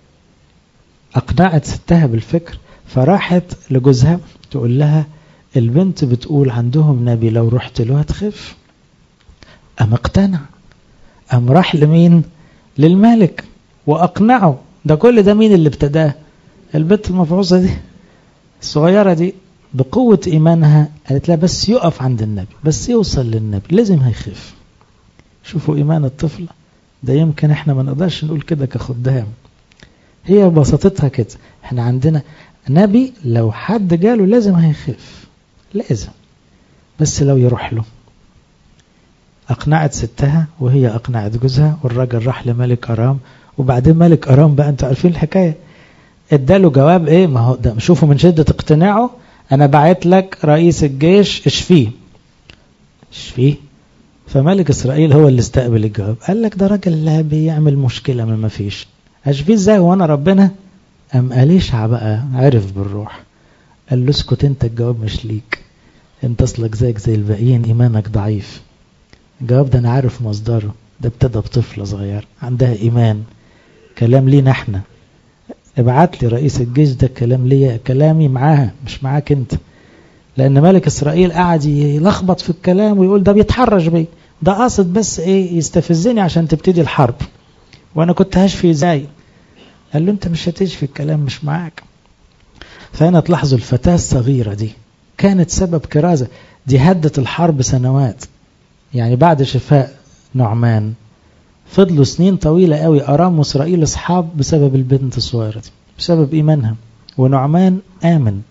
أقنعت ستها بالفكر فراحت لجوزها تقول لها البنت بتقول عندهم نبي لو رحت له هتخف أم اقتنع أم راح لمين للملك وأقنعه ده كل ده مين اللي ابتداه البنت المفعوصة دي الصغيرة دي بقوة إيمانها قالت لها بس يقف عند النبي بس يوصل للنبي لازم هيخف شوفوا إيمان الطفلة ده يمكن احنا ما نقدرش نقول كده كخدام هي بساطتها كده احنا عندنا نبي لو حد جاله لازم هيخف لازم بس لو يروح له أقنعت ستها وهي أقنعت جوزها والراجل راح لملك أرام وبعدين ملك أرام بقى أنتوا عارفين الحكاية اداله جواب إيه ما هو ده شوفوا من شدة اقتناعه أنا بعت لك رئيس الجيش اشفيه اشفيه فملك إسرائيل هو اللي استقبل الجواب قال لك ده راجل لا بيعمل مشكلة من ما فيش اشفيه ازاي وانا ربنا أم أليشع بقى عرف بالروح قال له اسكت انت الجواب مش ليك انت اصلك زيك زي الباقيين ايمانك ضعيف الجواب ده انا عارف مصدره ده ابتدى بطفلة صغير عندها ايمان كلام لينا احنا ابعت لي رئيس الجيش ده كلام ليا كلامي معاها مش معاك انت لان ملك اسرائيل قعد يلخبط في الكلام ويقول ده بيتحرش بي ده قاصد بس ايه يستفزني عشان تبتدي الحرب وانا كنت هشفي ازاي قال له انت مش هتشفي الكلام مش معاك فهنا تلاحظوا الفتاة الصغيرة دي كانت سبب كرازة دي هدت الحرب سنوات يعني بعد شفاء نعمان فضلوا سنين طويلة قوي أرام وإسرائيل أصحاب بسبب البنت الصغيرة دي بسبب إيمانها ونعمان آمن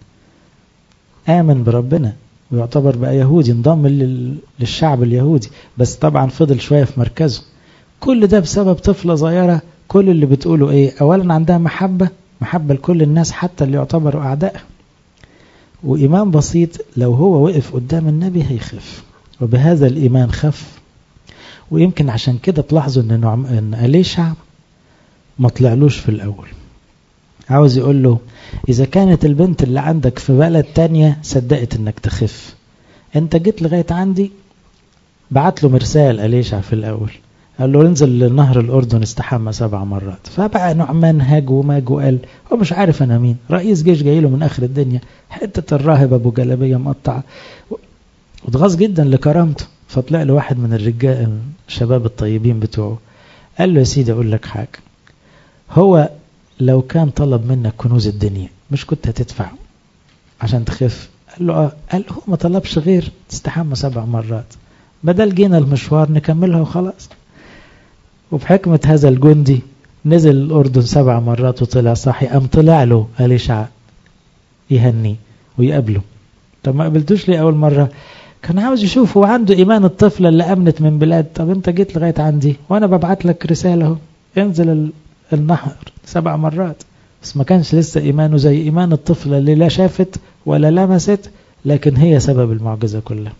آمن بربنا ويعتبر بقى يهودي انضم للشعب اليهودي بس طبعا فضل شوية في مركزه كل ده بسبب طفلة صغيرة كل اللي بتقوله ايه اولا عندها محبة محبة لكل الناس حتى اللي يعتبروا اعداء وإيمان بسيط لو هو وقف قدام النبي هيخف وبهذا الإيمان خف ويمكن عشان كده تلاحظوا ان نعم ان أليشع ما طلعلوش في الأول عاوز يقول له إذا كانت البنت اللي عندك في بلد تانية صدقت إنك تخف أنت جيت لغاية عندي بعت له مرسال أليشع في الأول قال له انزل لنهر الأردن استحمى سبع مرات فبقى نعمان هاج وماج وقال هو مش عارف أنا مين رئيس جيش جاي له من آخر الدنيا حتة الراهب أبو جلبية مقطعة واتغاظ جدا لكرامته فطلع له واحد من الرجال الشباب الطيبين بتوعه قال له يا سيدي أقول لك حاجة هو لو كان طلب منك كنوز الدنيا مش كنت هتدفع عشان تخف قال له اه قال هو ما طلبش غير تستحمى سبع مرات بدل جينا المشوار نكملها وخلاص وبحكمة هذا الجندي نزل الأردن سبع مرات وطلع صحي أم طلع له أليشع يهني ويقابله طب ما قابلتوش ليه أول مرة كان عاوز يشوف هو عنده إيمان الطفلة اللي أمنت من بلاد طب أنت جيت لغاية عندي وأنا ببعت لك رسالة اهو انزل النهر سبع مرات بس ما كانش لسه إيمانه زي إيمان الطفلة اللي لا شافت ولا لمست لكن هي سبب المعجزة كلها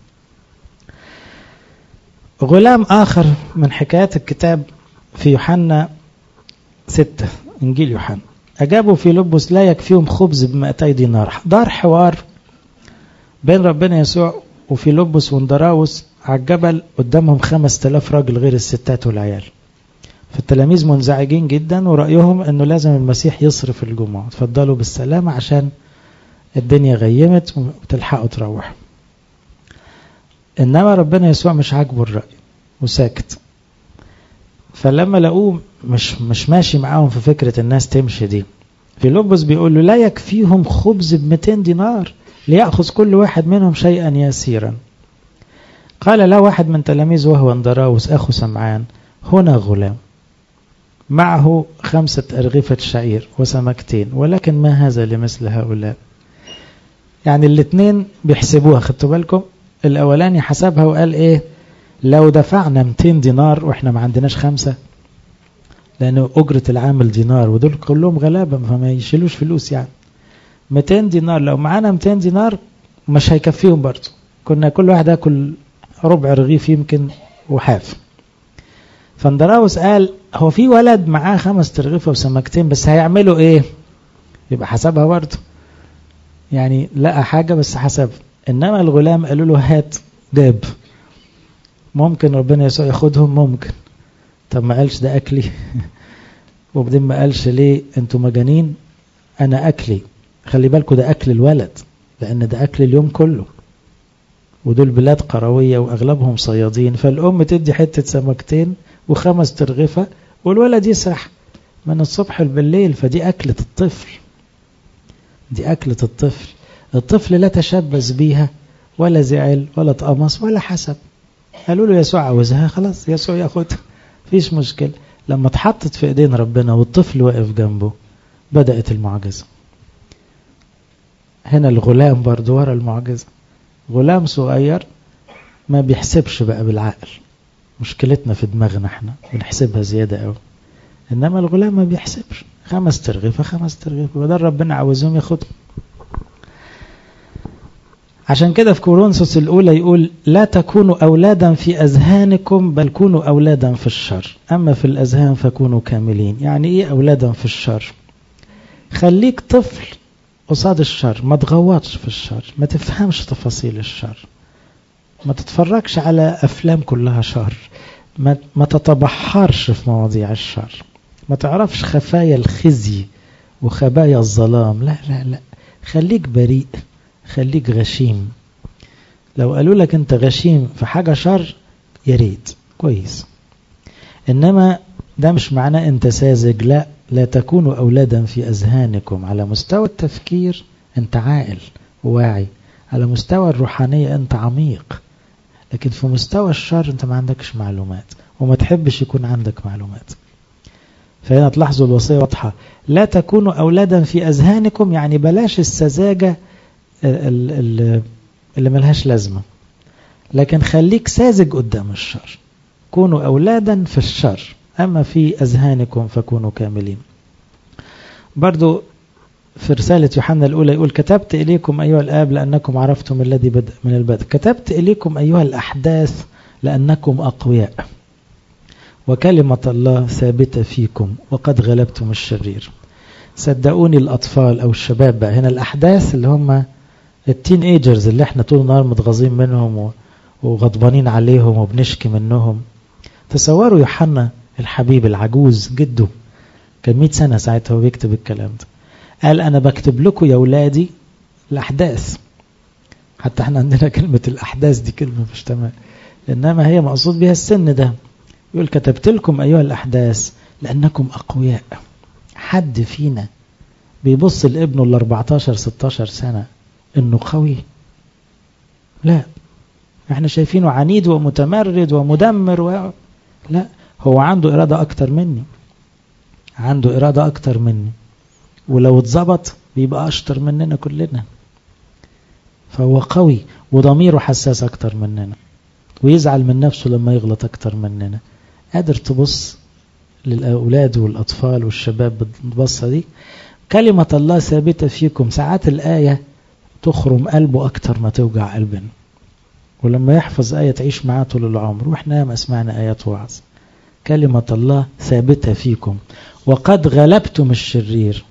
غلام آخر من حكايات الكتاب في يوحنا ستة إنجيل يوحنا أجابوا في لبس لا يكفيهم خبز بمئتي دينار دار حوار بين ربنا يسوع وفي لبس وندراوس على الجبل قدامهم خمس تلاف راجل غير الستات والعيال فالتلاميذ منزعجين جدا ورأيهم أنه لازم المسيح يصرف الجمعة تفضلوا بالسلامة عشان الدنيا غيمت وتلحقوا تروحوا إنما ربنا يسوع مش عاجبه الرأي وساكت فلما لقوه مش مش ماشي معاهم في فكرة الناس تمشي دي في لبس بيقول له لا يكفيهم خبز ب 200 دينار ليأخذ كل واحد منهم شيئا يسيرا قال له واحد من تلاميذه وهو اندراوس أخو سمعان هنا غلام معه خمسة أرغفة شعير وسمكتين ولكن ما هذا لمثل هؤلاء يعني الاثنين بيحسبوها خدتوا بالكم الأولاني حسبها وقال إيه لو دفعنا 200 دينار وإحنا ما عندناش خمسة لأنه أجرة العامل دينار ودول كلهم غلابة فما يشيلوش فلوس يعني 200 دينار لو معانا 200 دينار مش هيكفيهم برضه كنا كل واحد ياكل ربع رغيف يمكن وحاف فاندراوس قال هو في ولد معاه خمس ترغيفة وسمكتين بس هيعملوا ايه يبقى حسبها برضه يعني لقى حاجة بس حسب انما الغلام قالوا له هات داب ممكن ربنا يسوع ياخدهم ممكن طب ما قالش ده اكلي وبعدين ما قالش ليه انتوا مجانين انا اكلي خلي بالكوا ده اكل الولد لان ده اكل اليوم كله ودول بلاد قروية واغلبهم صيادين فالام تدي حتة سمكتين وخمس ترغفة والولد يسرح من الصبح بالليل فدي أكلة الطفل دي أكلة الطفل الطفل لا تشبث بيها ولا زعل ولا اتقمص ولا حسب قالوا له يسوع عاوزها خلاص يسوع ياخدها فيش مشكلة لما اتحطت في ايدين ربنا والطفل واقف جنبه بدأت المعجزة هنا الغلام برضو ورا المعجزة غلام صغير ما بيحسبش بقى بالعقل مشكلتنا في دماغنا احنا بنحسبها زيادة قوي انما الغلام ما بيحسبش خمس ترغيفة خمس ترغيفة بدل ربنا عاوزهم ياخدهم عشان كده في كورنثوس الأولى يقول لا تكونوا أولادا في أذهانكم بل كونوا أولادا في الشر أما في الأذهان فكونوا كاملين يعني إيه أولادا في الشر خليك طفل قصاد الشر ما تغوطش في الشر ما تفهمش تفاصيل الشر ما تتفرجش على أفلام كلها شر ما, ما تتبحرش في مواضيع الشر ما تعرفش خفايا الخزي وخبايا الظلام لا لا لا خليك بريء خليك غشيم لو قالوا لك انت غشيم في حاجة شر يا ريت كويس انما ده مش معناه انت ساذج لا لا تكونوا اولادا في اذهانكم على مستوى التفكير انت عاقل وواعي على مستوى الروحانية انت عميق لكن في مستوى الشر انت ما عندكش معلومات وما تحبش يكون عندك معلومات فهنا تلاحظوا الوصية واضحة لا تكونوا أولادا في أذهانكم يعني بلاش السذاجة اللي ملهاش لازمة لكن خليك ساذج قدام الشر كونوا أولادا في الشر أما في أذهانكم فكونوا كاملين برضو في رسالة يوحنا الأولى يقول كتبت إليكم أيها الآب لأنكم عرفتم الذي بدأ من البدء كتبت إليكم أيها الأحداث لأنكم أقوياء وكلمة الله ثابتة فيكم وقد غلبتم الشرير صدقوني الأطفال أو الشباب بقى هنا الأحداث اللي هم التين ايجرز اللي احنا طول النهار متغاظين منهم وغضبانين عليهم وبنشكي منهم تصوروا يوحنا الحبيب العجوز جده كان 100 سنة ساعتها هو بيكتب الكلام ده قال أنا بكتب لكم يا ولادي الأحداث حتى احنا عندنا كلمة الأحداث دي كلمة مش تمام إنما هي مقصود بها السن ده يقول كتبت لكم أيها الأحداث لأنكم أقوياء حد فينا بيبص لابنه ال 14 16 سنة إنه قوي لا احنا شايفينه عنيد ومتمرد ومدمر و... لا هو عنده إرادة أكتر مني عنده إرادة أكتر مني ولو اتظبط بيبقى أشطر مننا كلنا فهو قوي وضميره حساس أكتر مننا ويزعل من نفسه لما يغلط أكتر مننا قادر تبص للأولاد والأطفال والشباب بالبصة دي كلمة الله ثابتة فيكم ساعات الآية تخرم قلبه أكتر ما توجع قلبنا ولما يحفظ آية تعيش معاه طول العمر وإحنا ما سمعنا آيات وعظ كلمة الله ثابتة فيكم وقد غلبتم الشرير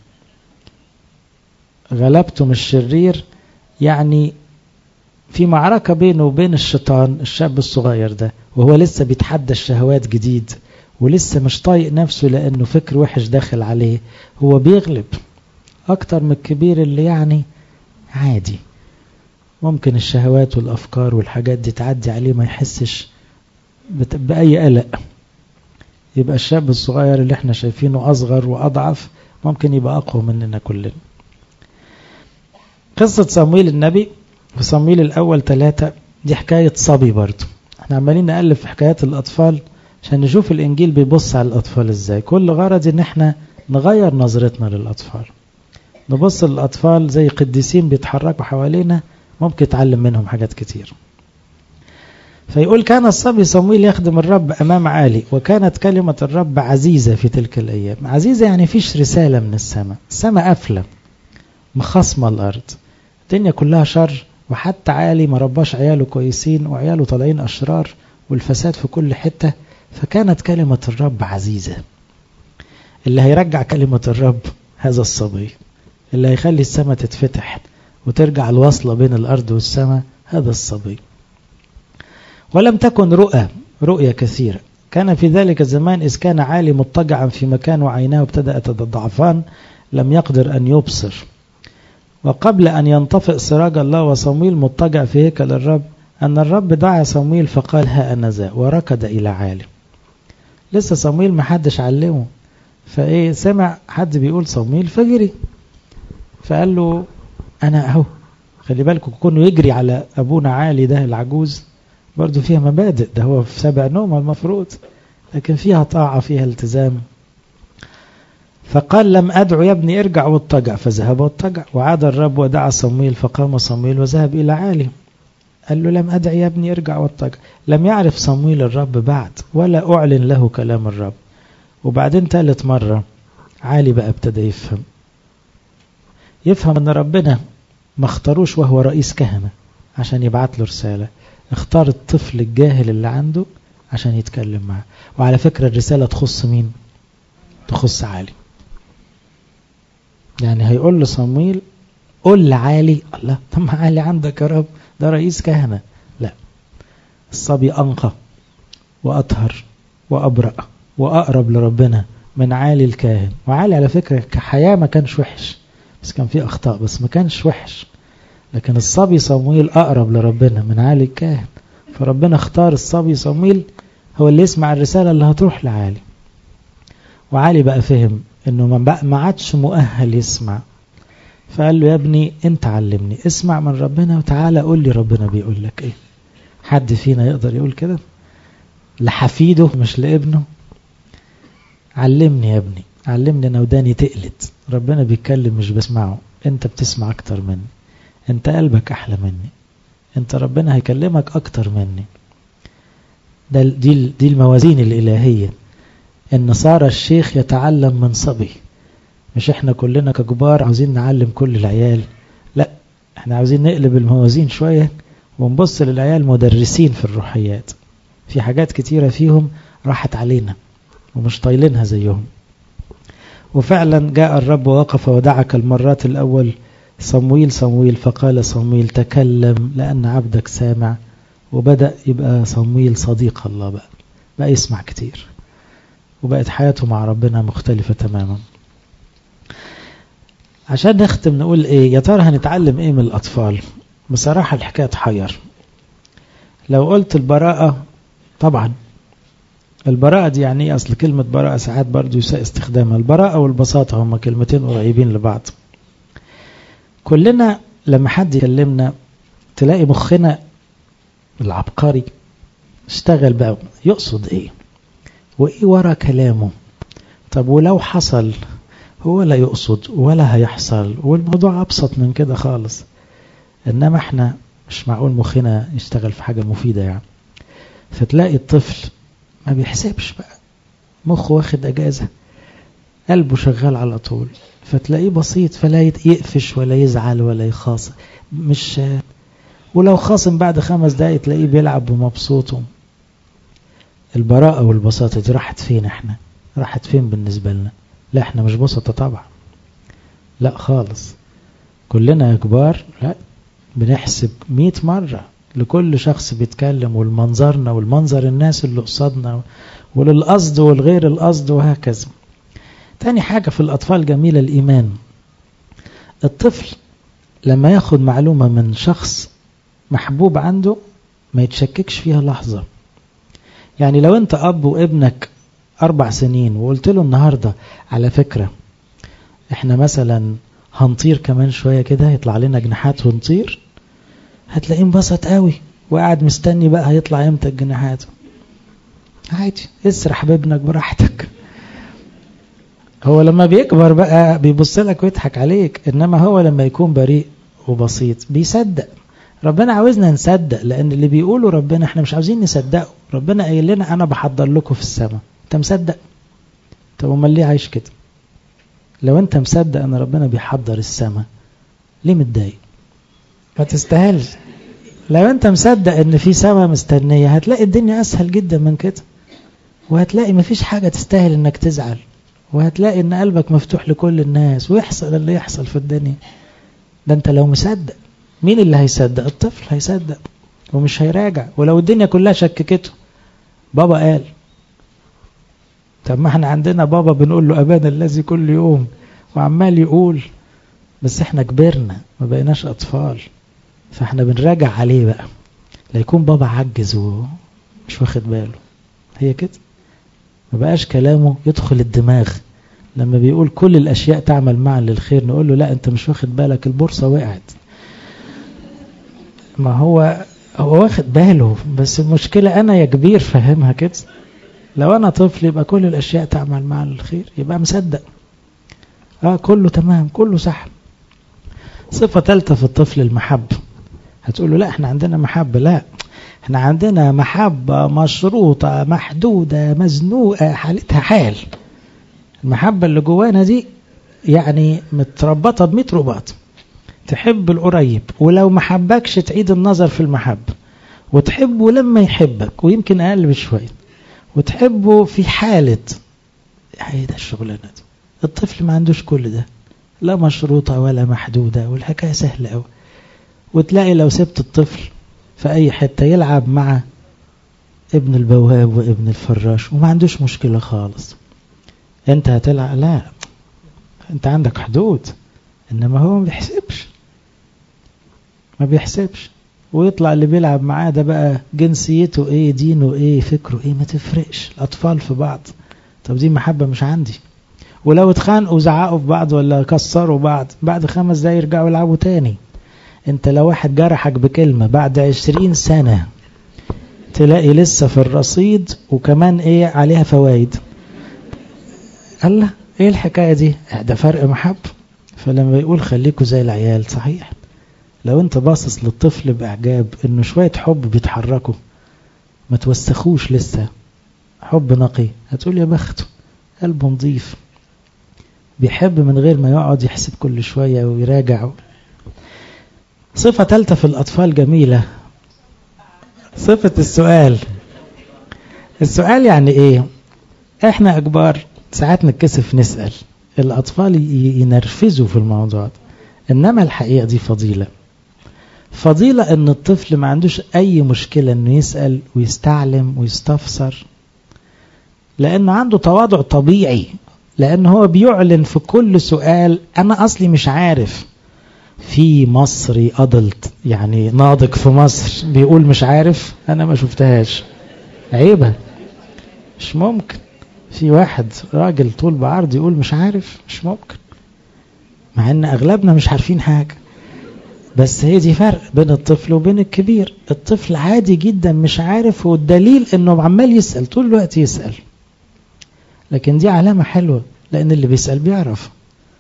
غلبتم الشرير يعني في معركة بينه وبين الشيطان الشاب الصغير ده وهو لسه بيتحدى الشهوات جديد ولسه مش طايق نفسه لأنه فكر وحش داخل عليه هو بيغلب أكتر من الكبير اللي يعني عادي ممكن الشهوات والأفكار والحاجات دي تعدي عليه ما يحسش بأي قلق يبقى الشاب الصغير اللي احنا شايفينه أصغر وأضعف ممكن يبقى أقوى مننا كلنا قصة صمويل النبي في صمويل الأول ثلاثة دي حكاية صبي برضو احنا عمالين نقلب في حكايات الأطفال عشان نشوف الإنجيل بيبص على الأطفال إزاي كل غرض إن احنا نغير نظرتنا للأطفال نبص للأطفال زي قديسين بيتحركوا حوالينا ممكن يتعلم منهم حاجات كتير فيقول كان الصبي صمويل يخدم الرب أمام عالي وكانت كلمة الرب عزيزة في تلك الأيام عزيزة يعني فيش رسالة من السماء السماء قافلة مخصمة الأرض الدنيا كلها شر وحتى عالي ما رباش عياله كويسين وعياله طالعين أشرار والفساد في كل حتة فكانت كلمة الرب عزيزة اللي هيرجع كلمة الرب هذا الصبي اللي هيخلي السماء تتفتح وترجع الوصلة بين الأرض والسماء هذا الصبي ولم تكن رؤى رؤية كثيرة كان في ذلك الزمان إذ كان عالي مضطجعا في مكان وعيناه ابتدأت تضعفان لم يقدر أن يبصر وقبل أن ينطفئ سراج الله وصمويل مضطجع في هيكل الرب أن الرب دعا صمويل فقال ها أنا ذا وركض إلى عالي لسه صمويل ما حدش علمه فإيه سمع حد بيقول صمويل فجري فقال له أنا أهو خلي بالكم كونه يجري على أبونا عالي ده العجوز برضه فيها مبادئ ده هو في سبع نوم المفروض لكن فيها طاعة فيها التزام فقال لم أدعو يا ابني ارجع واضطجع فذهب واضطجع وعاد الرب ودعا صمويل فقام صمويل وذهب إلى عالي قال له لم أدعي يا ابني ارجع واتجه لم يعرف صمويل الرب بعد ولا أعلن له كلام الرب وبعدين ثالث مرة عالي بقى ابتدى يفهم يفهم ان ربنا ما اختاروش وهو رئيس كهنة عشان يبعت له رسالة اختار الطفل الجاهل اللي عنده عشان يتكلم معاه وعلى فكرة الرسالة تخص مين تخص عالي يعني هيقول لصمويل قول لعالي الله طب ما عالي عندك يا رب ده رئيس كهنة لا الصبي أنقى وأطهر وأبرأ وأقرب لربنا من عالي الكاهن وعالي على فكرة كحياة ما كانش وحش بس كان فيه أخطاء بس ما كانش وحش لكن الصبي صمويل أقرب لربنا من عالي الكاهن فربنا اختار الصبي صمويل هو اللي يسمع الرسالة اللي هتروح لعالي وعالي بقى فهم انه ما عادش مؤهل يسمع فقال له يا ابني انت علمني اسمع من ربنا وتعالى قول لي ربنا بيقول لك ايه حد فينا يقدر يقول كده لحفيده مش لابنه علمني يا ابني علمني انا وداني تقلت ربنا بيتكلم مش بسمعه انت بتسمع اكتر مني انت قلبك احلى مني انت ربنا هيكلمك اكتر مني ده دي دي الموازين الالهيه ان صار الشيخ يتعلم من صبي مش احنا كلنا ككبار عاوزين نعلم كل العيال لا احنا عاوزين نقلب الموازين شويه ونبص للعيال مدرسين في الروحيات في حاجات كتيره فيهم راحت علينا ومش طايلينها زيهم وفعلا جاء الرب ووقف ودعك المرات الأول صمويل صمويل فقال صمويل تكلم لأن عبدك سامع وبدأ يبقى صمويل صديق الله بقى بقى يسمع كتير وبقت حياته مع ربنا مختلفة تماما عشان نختم نقول ايه يا ترى هنتعلم ايه من الأطفال بصراحة الحكاية تحير لو قلت البراءة طبعا البراءة دي يعني ايه أصل كلمة براءة ساعات برضو يساء استخدامها البراءة والبساطة هما كلمتين قريبين لبعض كلنا لما حد يكلمنا تلاقي مخنا العبقري اشتغل بقى يقصد ايه وايه ورا كلامه طب ولو حصل هو لا يقصد ولا هيحصل والموضوع ابسط من كده خالص انما احنا مش معقول مخنا يشتغل في حاجة مفيدة يعني فتلاقي الطفل ما بيحسبش بقى مخه واخد اجازة قلبه شغال على طول فتلاقيه بسيط فلا يقفش ولا يزعل ولا يخاصم مش ولو خاصم بعد خمس دقايق تلاقيه بيلعب ومبسوط البراءة والبساطة دي راحت فين احنا راحت فين بالنسبة لنا لا احنا مش بسطة طبعا لا خالص كلنا يا كبار لا بنحسب مئة مرة لكل شخص بيتكلم والمنظرنا والمنظر الناس اللي قصادنا وللقصد والغير القصد وهكذا تاني حاجة في الأطفال جميلة الإيمان الطفل لما ياخد معلومة من شخص محبوب عنده ما يتشككش فيها لحظة يعني لو انت أب وابنك أربع سنين وقلت له النهاردة على فكرة احنا مثلا هنطير كمان شوية كده يطلع لنا جناحات ونطير هتلاقيه انبسط قوي وقاعد مستني بقى هيطلع امتى الجناحات عادي اسرح بابنك براحتك هو لما بيكبر بقى بيبص لك ويضحك عليك انما هو لما يكون بريء وبسيط بيصدق ربنا عاوزنا نصدق لان اللي بيقوله ربنا احنا مش عاوزين نصدقه ربنا قايل لنا انا بحضر لكم في السماء انت مصدق طب امال ليه عايش كده لو انت مصدق ان ربنا بيحضر السماء ليه متضايق ما تستاهلش لو انت مصدق ان في سماء مستنية هتلاقي الدنيا اسهل جدا من كده وهتلاقي مفيش حاجة تستاهل انك تزعل وهتلاقي ان قلبك مفتوح لكل الناس ويحصل اللي يحصل في الدنيا ده انت لو مصدق مين اللي هيصدق الطفل هيصدق ومش هيراجع ولو الدنيا كلها شككته بابا قال طب ما احنا عندنا بابا بنقول له ابانا الذي كل يوم وعمال يقول بس احنا كبرنا ما بقيناش اطفال فاحنا بنراجع عليه بقى لا يكون بابا عجز ومش واخد باله هي كده ما بقاش كلامه يدخل الدماغ لما بيقول كل الاشياء تعمل معا للخير نقول له لا انت مش واخد بالك البورصه وقعت ما هو هو واخد باله بس المشكله انا يا كبير فاهمها كده لو انا طفل يبقى كل الاشياء تعمل معا للخير يبقى مصدق اه كله تمام كله صح صفه ثالثه في الطفل المحبه هتقول له لا احنا عندنا محبة لا احنا عندنا محبة مشروطة محدودة مزنوقة حالتها حال المحبة اللي جوانا دي يعني متربطة بميت رباط تحب القريب ولو ما حبكش تعيد النظر في المحبة وتحبه لما يحبك ويمكن أقل بشوية وتحبه في حالة ايه ده الشغلانة دي الطفل ما عندوش كل ده لا مشروطة ولا محدودة والحكاية سهلة أوي وتلاقي لو سبت الطفل في أي حتة يلعب مع ابن البواب وابن الفراش وما عندوش مشكلة خالص انت هتلعب لا انت عندك حدود انما هو ما بيحسبش ما بيحسبش ويطلع اللي بيلعب معاه ده بقى جنسيته ايه دينه ايه فكره ايه ما تفرقش الاطفال في بعض طب دي محبة مش عندي ولو اتخانقوا وزعقوا في بعض ولا كسروا بعض بعد خمس دقايق يرجعوا يلعبوا تاني انت لو واحد جرحك بكلمة بعد عشرين سنة تلاقي لسه في الرصيد وكمان ايه عليها فوائد الله ايه الحكاية دي ده فرق محب فلما يقول خليكوا زي العيال صحيح لو انت باصص للطفل باعجاب انه شوية حب بيتحركوا ما توسخوش لسه حب نقي هتقول يا بخته قلبه نظيف بيحب من غير ما يقعد يحسب كل شوية ويراجع صفة ثالثة في الأطفال جميلة صفة السؤال السؤال يعني ايه احنا اكبار ساعات نتكسف نسأل الأطفال ينرفزوا في الموضوع ده. إنما الحقيقة دي فضيلة فضيلة إن الطفل ما عندوش أي مشكلة إنه يسأل ويستعلم ويستفسر لأنه عنده تواضع طبيعي لأن هو بيعلن في كل سؤال أنا أصلي مش عارف في مصري أدلت يعني ناضج في مصر بيقول مش عارف أنا ما شفتهاش عيبة مش ممكن في واحد راجل طول بعرض يقول مش عارف مش ممكن مع ان اغلبنا مش عارفين حاجة بس هي دي فرق بين الطفل وبين الكبير الطفل عادي جدا مش عارف والدليل انه عمال يسأل طول الوقت يسأل لكن دي علامة حلوة لان اللي بيسأل بيعرف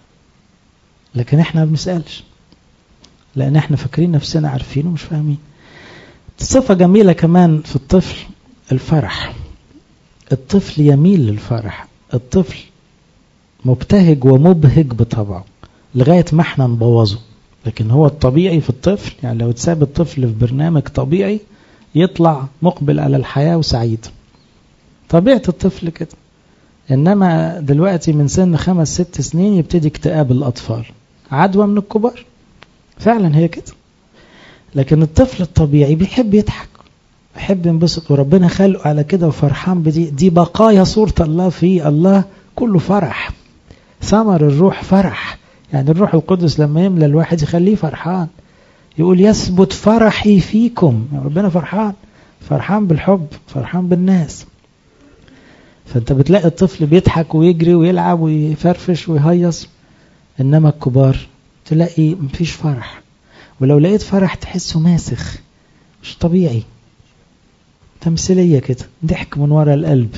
لكن احنا ما بنسألش لان احنا فاكرين نفسنا عارفين ومش فاهمين صفة جميلة كمان في الطفل الفرح الطفل يميل للفرح الطفل مبتهج ومبهج بطبعه لغاية ما احنا نبوظه لكن هو الطبيعي في الطفل يعني لو تساب الطفل في برنامج طبيعي يطلع مقبل على الحياة وسعيد طبيعة الطفل كده إنما دلوقتي من سن خمس ست سنين يبتدي اكتئاب الأطفال عدوى من الكبار فعلا هي كده لكن الطفل الطبيعي بيحب يضحك بيحب ينبسط وربنا خلقه على كده وفرحان بدي دي بقايا صورة الله فيه الله كله فرح ثمر الروح فرح يعني الروح القدس لما يملى الواحد يخليه فرحان يقول يثبت فرحي فيكم ربنا فرحان فرحان بالحب فرحان بالناس فانت بتلاقي الطفل بيضحك ويجري ويلعب ويفرفش ويهيص انما الكبار تلاقي مفيش فرح ولو لقيت فرح تحسه ماسخ مش طبيعي تمثيلية كده ضحك من وراء القلب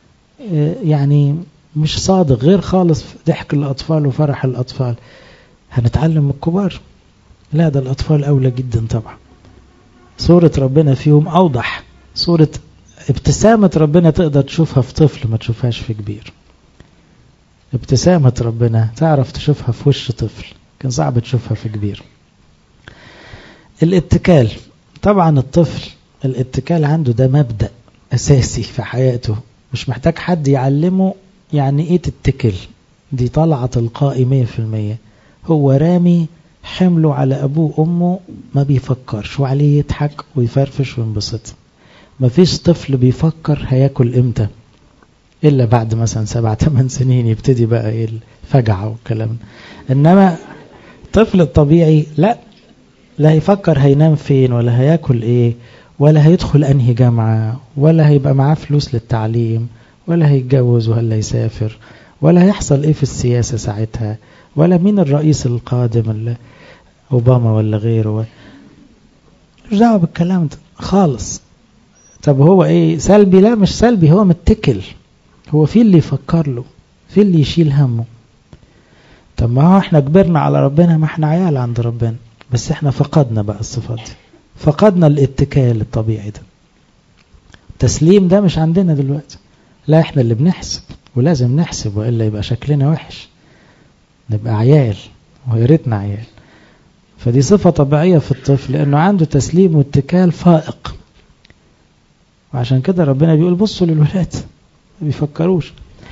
يعني مش صادق غير خالص ضحك الأطفال وفرح الأطفال هنتعلم من الكبار لا ده الأطفال أولى جدا طبعا صورة ربنا فيهم أوضح صورة ابتسامة ربنا تقدر تشوفها في طفل ما تشوفهاش في كبير ابتسامة ربنا تعرف تشوفها في وش طفل كان صعب تشوفها في كبير الاتكال طبعا الطفل الاتكال عنده ده مبدأ أساسي في حياته مش محتاج حد يعلمه يعني ايه تتكل دي طلعة تلقائي مية في المية هو رامي حمله على أبوه وأمه ما بيفكرش وعليه يضحك ويفرفش وينبسط مفيش طفل بيفكر هياكل امتى إلا بعد مثلا سبع ثمان سنين يبتدي بقى ايه الفجعة والكلام إنما الطفل الطبيعي لا لا هيفكر هينام فين ولا هياكل ايه ولا هيدخل انهي جامعة ولا هيبقى معاه فلوس للتعليم ولا هيتجوز ولا يسافر ولا هيحصل ايه في السياسة ساعتها ولا مين الرئيس القادم اللي اوباما ولا غيره مش دعوة بالكلام ده خالص طب هو ايه سلبي لا مش سلبي هو متكل هو في اللي يفكر له في اللي يشيل همه طب ما هو احنا كبرنا على ربنا ما احنا عيال عند ربنا بس احنا فقدنا بقى الصفات دي فقدنا الاتكال الطبيعي ده التسليم ده مش عندنا دلوقتي لا احنا اللي بنحسب ولازم نحسب وإلا يبقى شكلنا وحش نبقى عيال ويا ريتنا عيال فدي صفة طبيعية في الطفل لأنه عنده تسليم واتكال فائق وعشان كده ربنا بيقول بصوا للولاد ما بيفكروش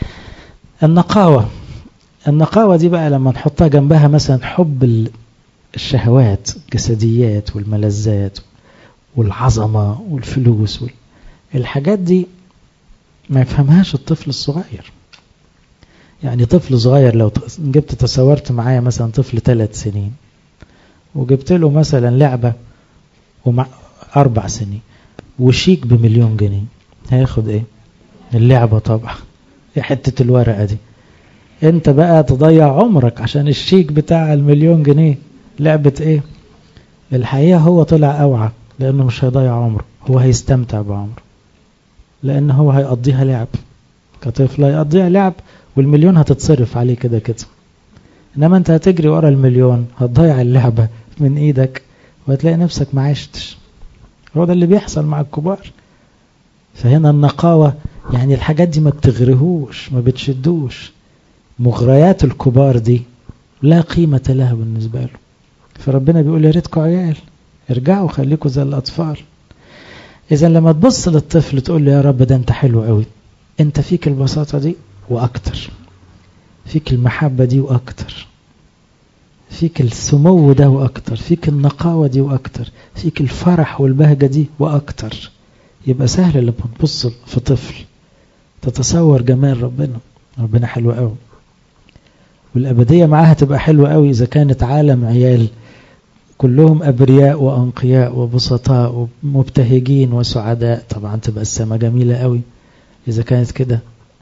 النقاوة النقاوة دي بقى لما نحطها جنبها مثلا حب الشهوات الجسديات والملذات والعظمة والفلوس وال... الحاجات دي ما يفهمهاش الطفل الصغير يعني طفل صغير لو جبت تصورت معايا مثلا طفل ثلاث سنين وجبت له مثلا لعبة ومع أربع سنين وشيك بمليون جنيه هياخد ايه اللعبة طبعا ايه حتة الورقة دي انت بقى تضيع عمرك عشان الشيك بتاع المليون جنيه لعبة ايه الحقيقة هو طلع اوعى لانه مش هيضيع عمره هو هيستمتع بعمره لان هو هيقضيها لعب كطفل هيقضيها لعب والمليون هتتصرف عليه كده كده انما انت هتجري ورا المليون هتضيع اللعبة من ايدك وهتلاقي نفسك ما عشتش هو ده اللي بيحصل مع الكبار فهنا النقاوة يعني الحاجات دي ما بتغرهوش ما بتشدوش مغريات الكبار دي لا قيمة لها بالنسبة له فربنا بيقول يا ريتكم عيال ارجعوا خليكم زي الأطفال إذا لما تبص للطفل تقول له يا رب ده أنت حلو قوي أنت فيك البساطة دي وأكتر فيك المحبة دي وأكتر فيك السمو ده وأكتر فيك النقاوة دي وأكتر فيك الفرح والبهجة دي وأكتر يبقى سهل لما تبص في طفل تتصور جمال ربنا ربنا حلو قوي والأبدية معاها تبقى حلوة قوي إذا كانت عالم عيال كلهم أبرياء وأنقياء وبسطاء ومبتهجين وسعداء طبعا تبقى السماء جميلة قوي إذا كانت كده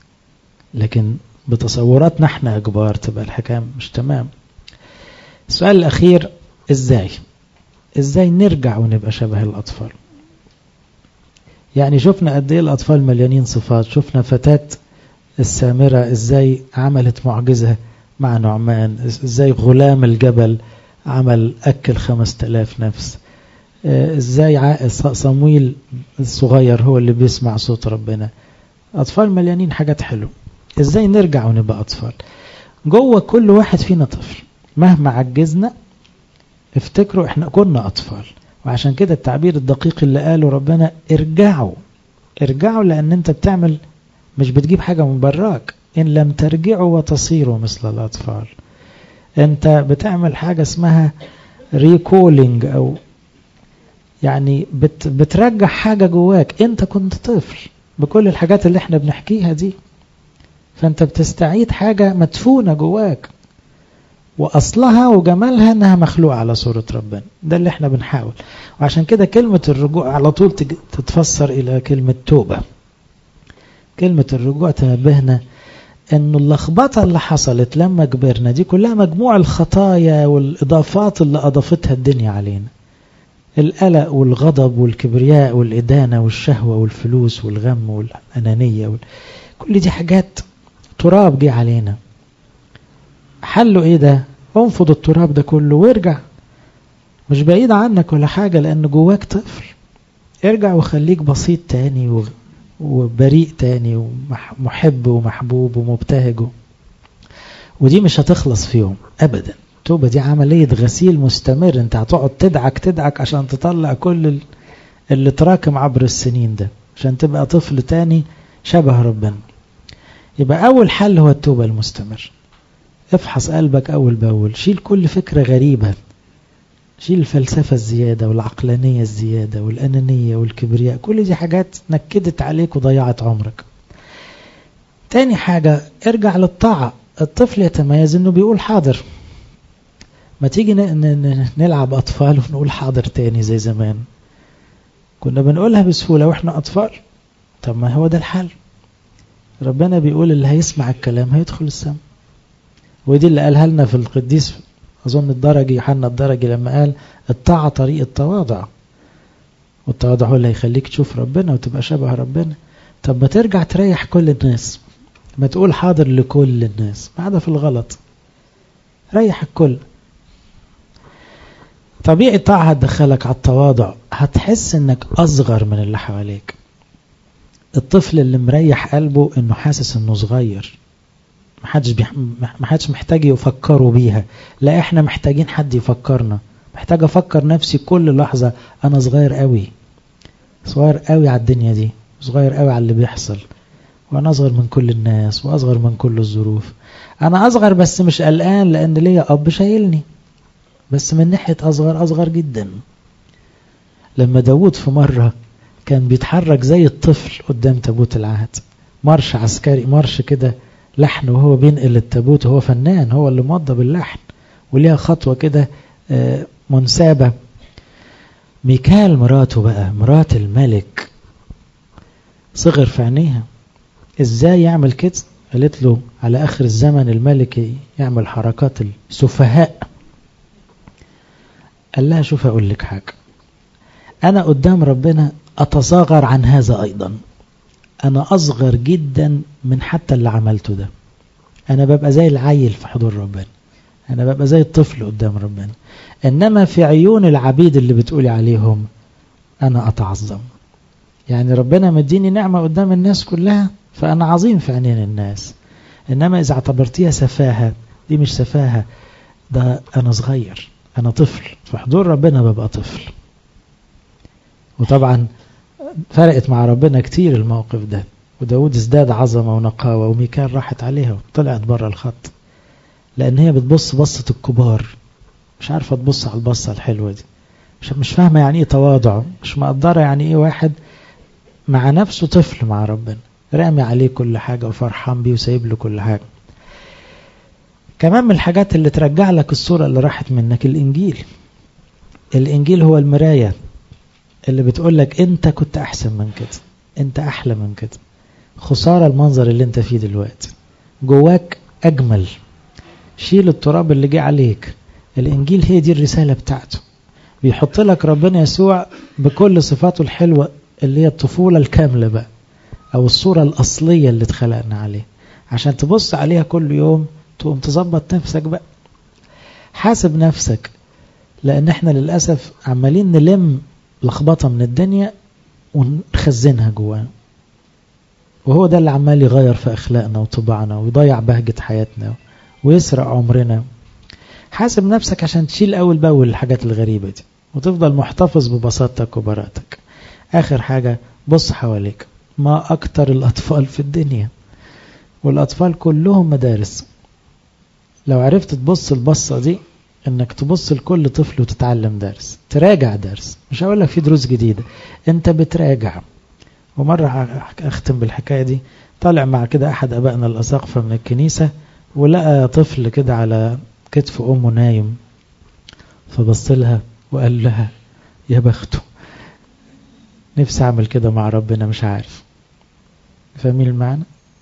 لكن بتصوراتنا احنا كبار تبقى الحكاية مش تمام السؤال الأخير إزاي إزاي نرجع ونبقى شبه الأطفال يعني شفنا قد إيه الأطفال مليانين صفات شفنا فتاة السامرة إزاي عملت معجزة مع نعمان إزاي غلام الجبل عمل أكل خمس تلاف نفس إزاي صمويل الصغير هو اللي بيسمع صوت ربنا أطفال مليانين حاجات حلوة إزاي نرجع ونبقى أطفال جوه كل واحد فينا طفل مهما عجزنا افتكروا احنا كنا أطفال وعشان كده التعبير الدقيق اللي قاله ربنا ارجعوا ارجعوا لأن انت بتعمل مش بتجيب حاجة من براك إن لم ترجعوا وتصيروا مثل الأطفال انت بتعمل حاجة اسمها ريكولينج أو يعني بت بترجع حاجة جواك انت كنت طفل بكل الحاجات اللي احنا بنحكيها دي فانت بتستعيد حاجة مدفونة جواك وأصلها وجمالها أنها مخلوقة على صورة ربنا ده اللي احنا بنحاول وعشان كده كلمة الرجوع على طول تتفسر إلى كلمة توبة كلمة الرجوع تنبهنا أنه اللخبطة اللي حصلت لما كبرنا دي كلها مجموع الخطايا والإضافات اللي أضافتها الدنيا علينا القلق والغضب والكبرياء والإدانة والشهوة والفلوس والغم والأنانية وال... كل دي حاجات تراب جه علينا حله ايه ده انفض التراب ده كله وارجع مش بعيد عنك ولا حاجة لان جواك طفل ارجع وخليك بسيط تاني وبريء تاني ومحب ومحبوب ومبتهج ودي مش هتخلص في يوم ابدا التوبة دي عملية غسيل مستمر انت هتقعد تدعك تدعك عشان تطلع كل اللي تراكم عبر السنين ده عشان تبقى طفل تاني شبه ربنا يبقى أول حل هو التوبة المستمر افحص قلبك أول بأول شيل كل فكرة غريبة شيل الفلسفة الزيادة والعقلانية الزيادة والأنانية والكبرياء كل دي حاجات نكدت عليك وضيعت عمرك تاني حاجة ارجع للطاعة الطفل يتميز انه بيقول حاضر ما تيجي نلعب أطفال ونقول حاضر تاني زي زمان كنا بنقولها بسهولة واحنا أطفال طب ما هو ده الحل ربنا بيقول اللي هيسمع الكلام هيدخل السماء ودي اللي قالها لنا في القديس أظن الدرجي يوحنا الدرجي لما قال الطاعة طريق التواضع والتواضع هو اللي هيخليك تشوف ربنا وتبقى شبه ربنا طب ما ترجع تريح كل الناس ما تقول حاضر لكل الناس ما عدا في الغلط ريح الكل طبيعي الطاعة هتدخلك على التواضع هتحس انك اصغر من اللي حواليك الطفل اللي مريح قلبه انه حاسس انه صغير محدش بيح... محدش محتاج يفكروا بيها لا احنا محتاجين حد يفكرنا محتاج افكر نفسي كل لحظة انا صغير قوي صغير قوي على الدنيا دي صغير قوي على اللي بيحصل وانا اصغر من كل الناس واصغر من كل الظروف انا اصغر بس مش قلقان لان ليا اب شايلني بس من ناحية اصغر اصغر جدا لما داود في مرة كان بيتحرك زي الطفل قدام تابوت العهد مرش عسكري مرش كده لحن وهو بينقل التابوت وهو فنان هو اللي موضب اللحن وليها خطوة كده منسابة ميكال مراته بقى مرات الملك صغر في عينيها ازاي يعمل كده قالت له على اخر الزمن الملك يعمل حركات السفهاء قال لها شوف اقول لك حاجه انا قدام ربنا اتصاغر عن هذا ايضا انا اصغر جدا من حتى اللي عملته ده انا ببقى زي العيل في حضور ربنا انا ببقى زي الطفل قدام ربنا انما في عيون العبيد اللي بتقولي عليهم انا اتعظم يعني ربنا مديني نعمة قدام الناس كلها فأنا عظيم في عينين الناس إنما إذا اعتبرتيها سفاهة دي مش سفاهة ده أنا صغير أنا طفل في حضور ربنا ببقى طفل وطبعا فرقت مع ربنا كتير الموقف ده وداود ازداد عظمة ونقاوة وميكال راحت عليها وطلعت بره الخط لأن هي بتبص بصة الكبار مش عارفة تبص على البصة الحلوة دي مش مش فاهمة يعني ايه تواضع مش مقدرة يعني ايه واحد مع نفسه طفل مع ربنا رامي عليه كل حاجة وفرحان بيه وسايب له كل حاجة كمان من الحاجات اللي ترجع لك الصورة اللي راحت منك الإنجيل الإنجيل هو المراية اللي بتقول لك أنت كنت أحسن من كده أنت أحلى من كده خسارة المنظر اللي أنت فيه دلوقتي جواك أجمل شيل التراب اللي جه عليك الإنجيل هي دي الرسالة بتاعته بيحط لك ربنا يسوع بكل صفاته الحلوة اللي هي الطفولة الكاملة بقى أو الصورة الأصلية اللي اتخلقنا عليها عشان تبص عليها كل يوم تقوم تظبط نفسك بقى حاسب نفسك لأن احنا للأسف عمالين نلم لخبطة من الدنيا ونخزنها جوانا وهو ده اللي عمال يغير في أخلاقنا وطباعنا ويضيع بهجة حياتنا ويسرق عمرنا حاسب نفسك عشان تشيل أول بأول الحاجات الغريبة دي وتفضل محتفظ ببساطتك وبراءتك آخر حاجة بص حواليك ما أكتر الأطفال في الدنيا والأطفال كلهم مدارس لو عرفت تبص البصة دي انك تبص لكل طفل وتتعلم درس تراجع درس مش هقول لك في دروس جديدة انت بتراجع ومرة اختم بالحكاية دي طالع مع كده احد ابائنا الاساقفة من الكنيسة ولقى طفل كده على كتف امه نايم فبص لها وقال لها يا بخته نفسي اعمل كده مع ربنا مش عارف فاهمين المعنى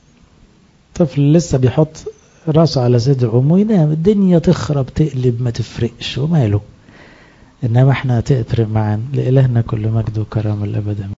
طفل لسه بيحط راسه على صدر امه ينام الدنيا تخرب تقلب ما تفرقش وماله انما احنا تفرق معانا لالهنا كل مجد وكرم الابد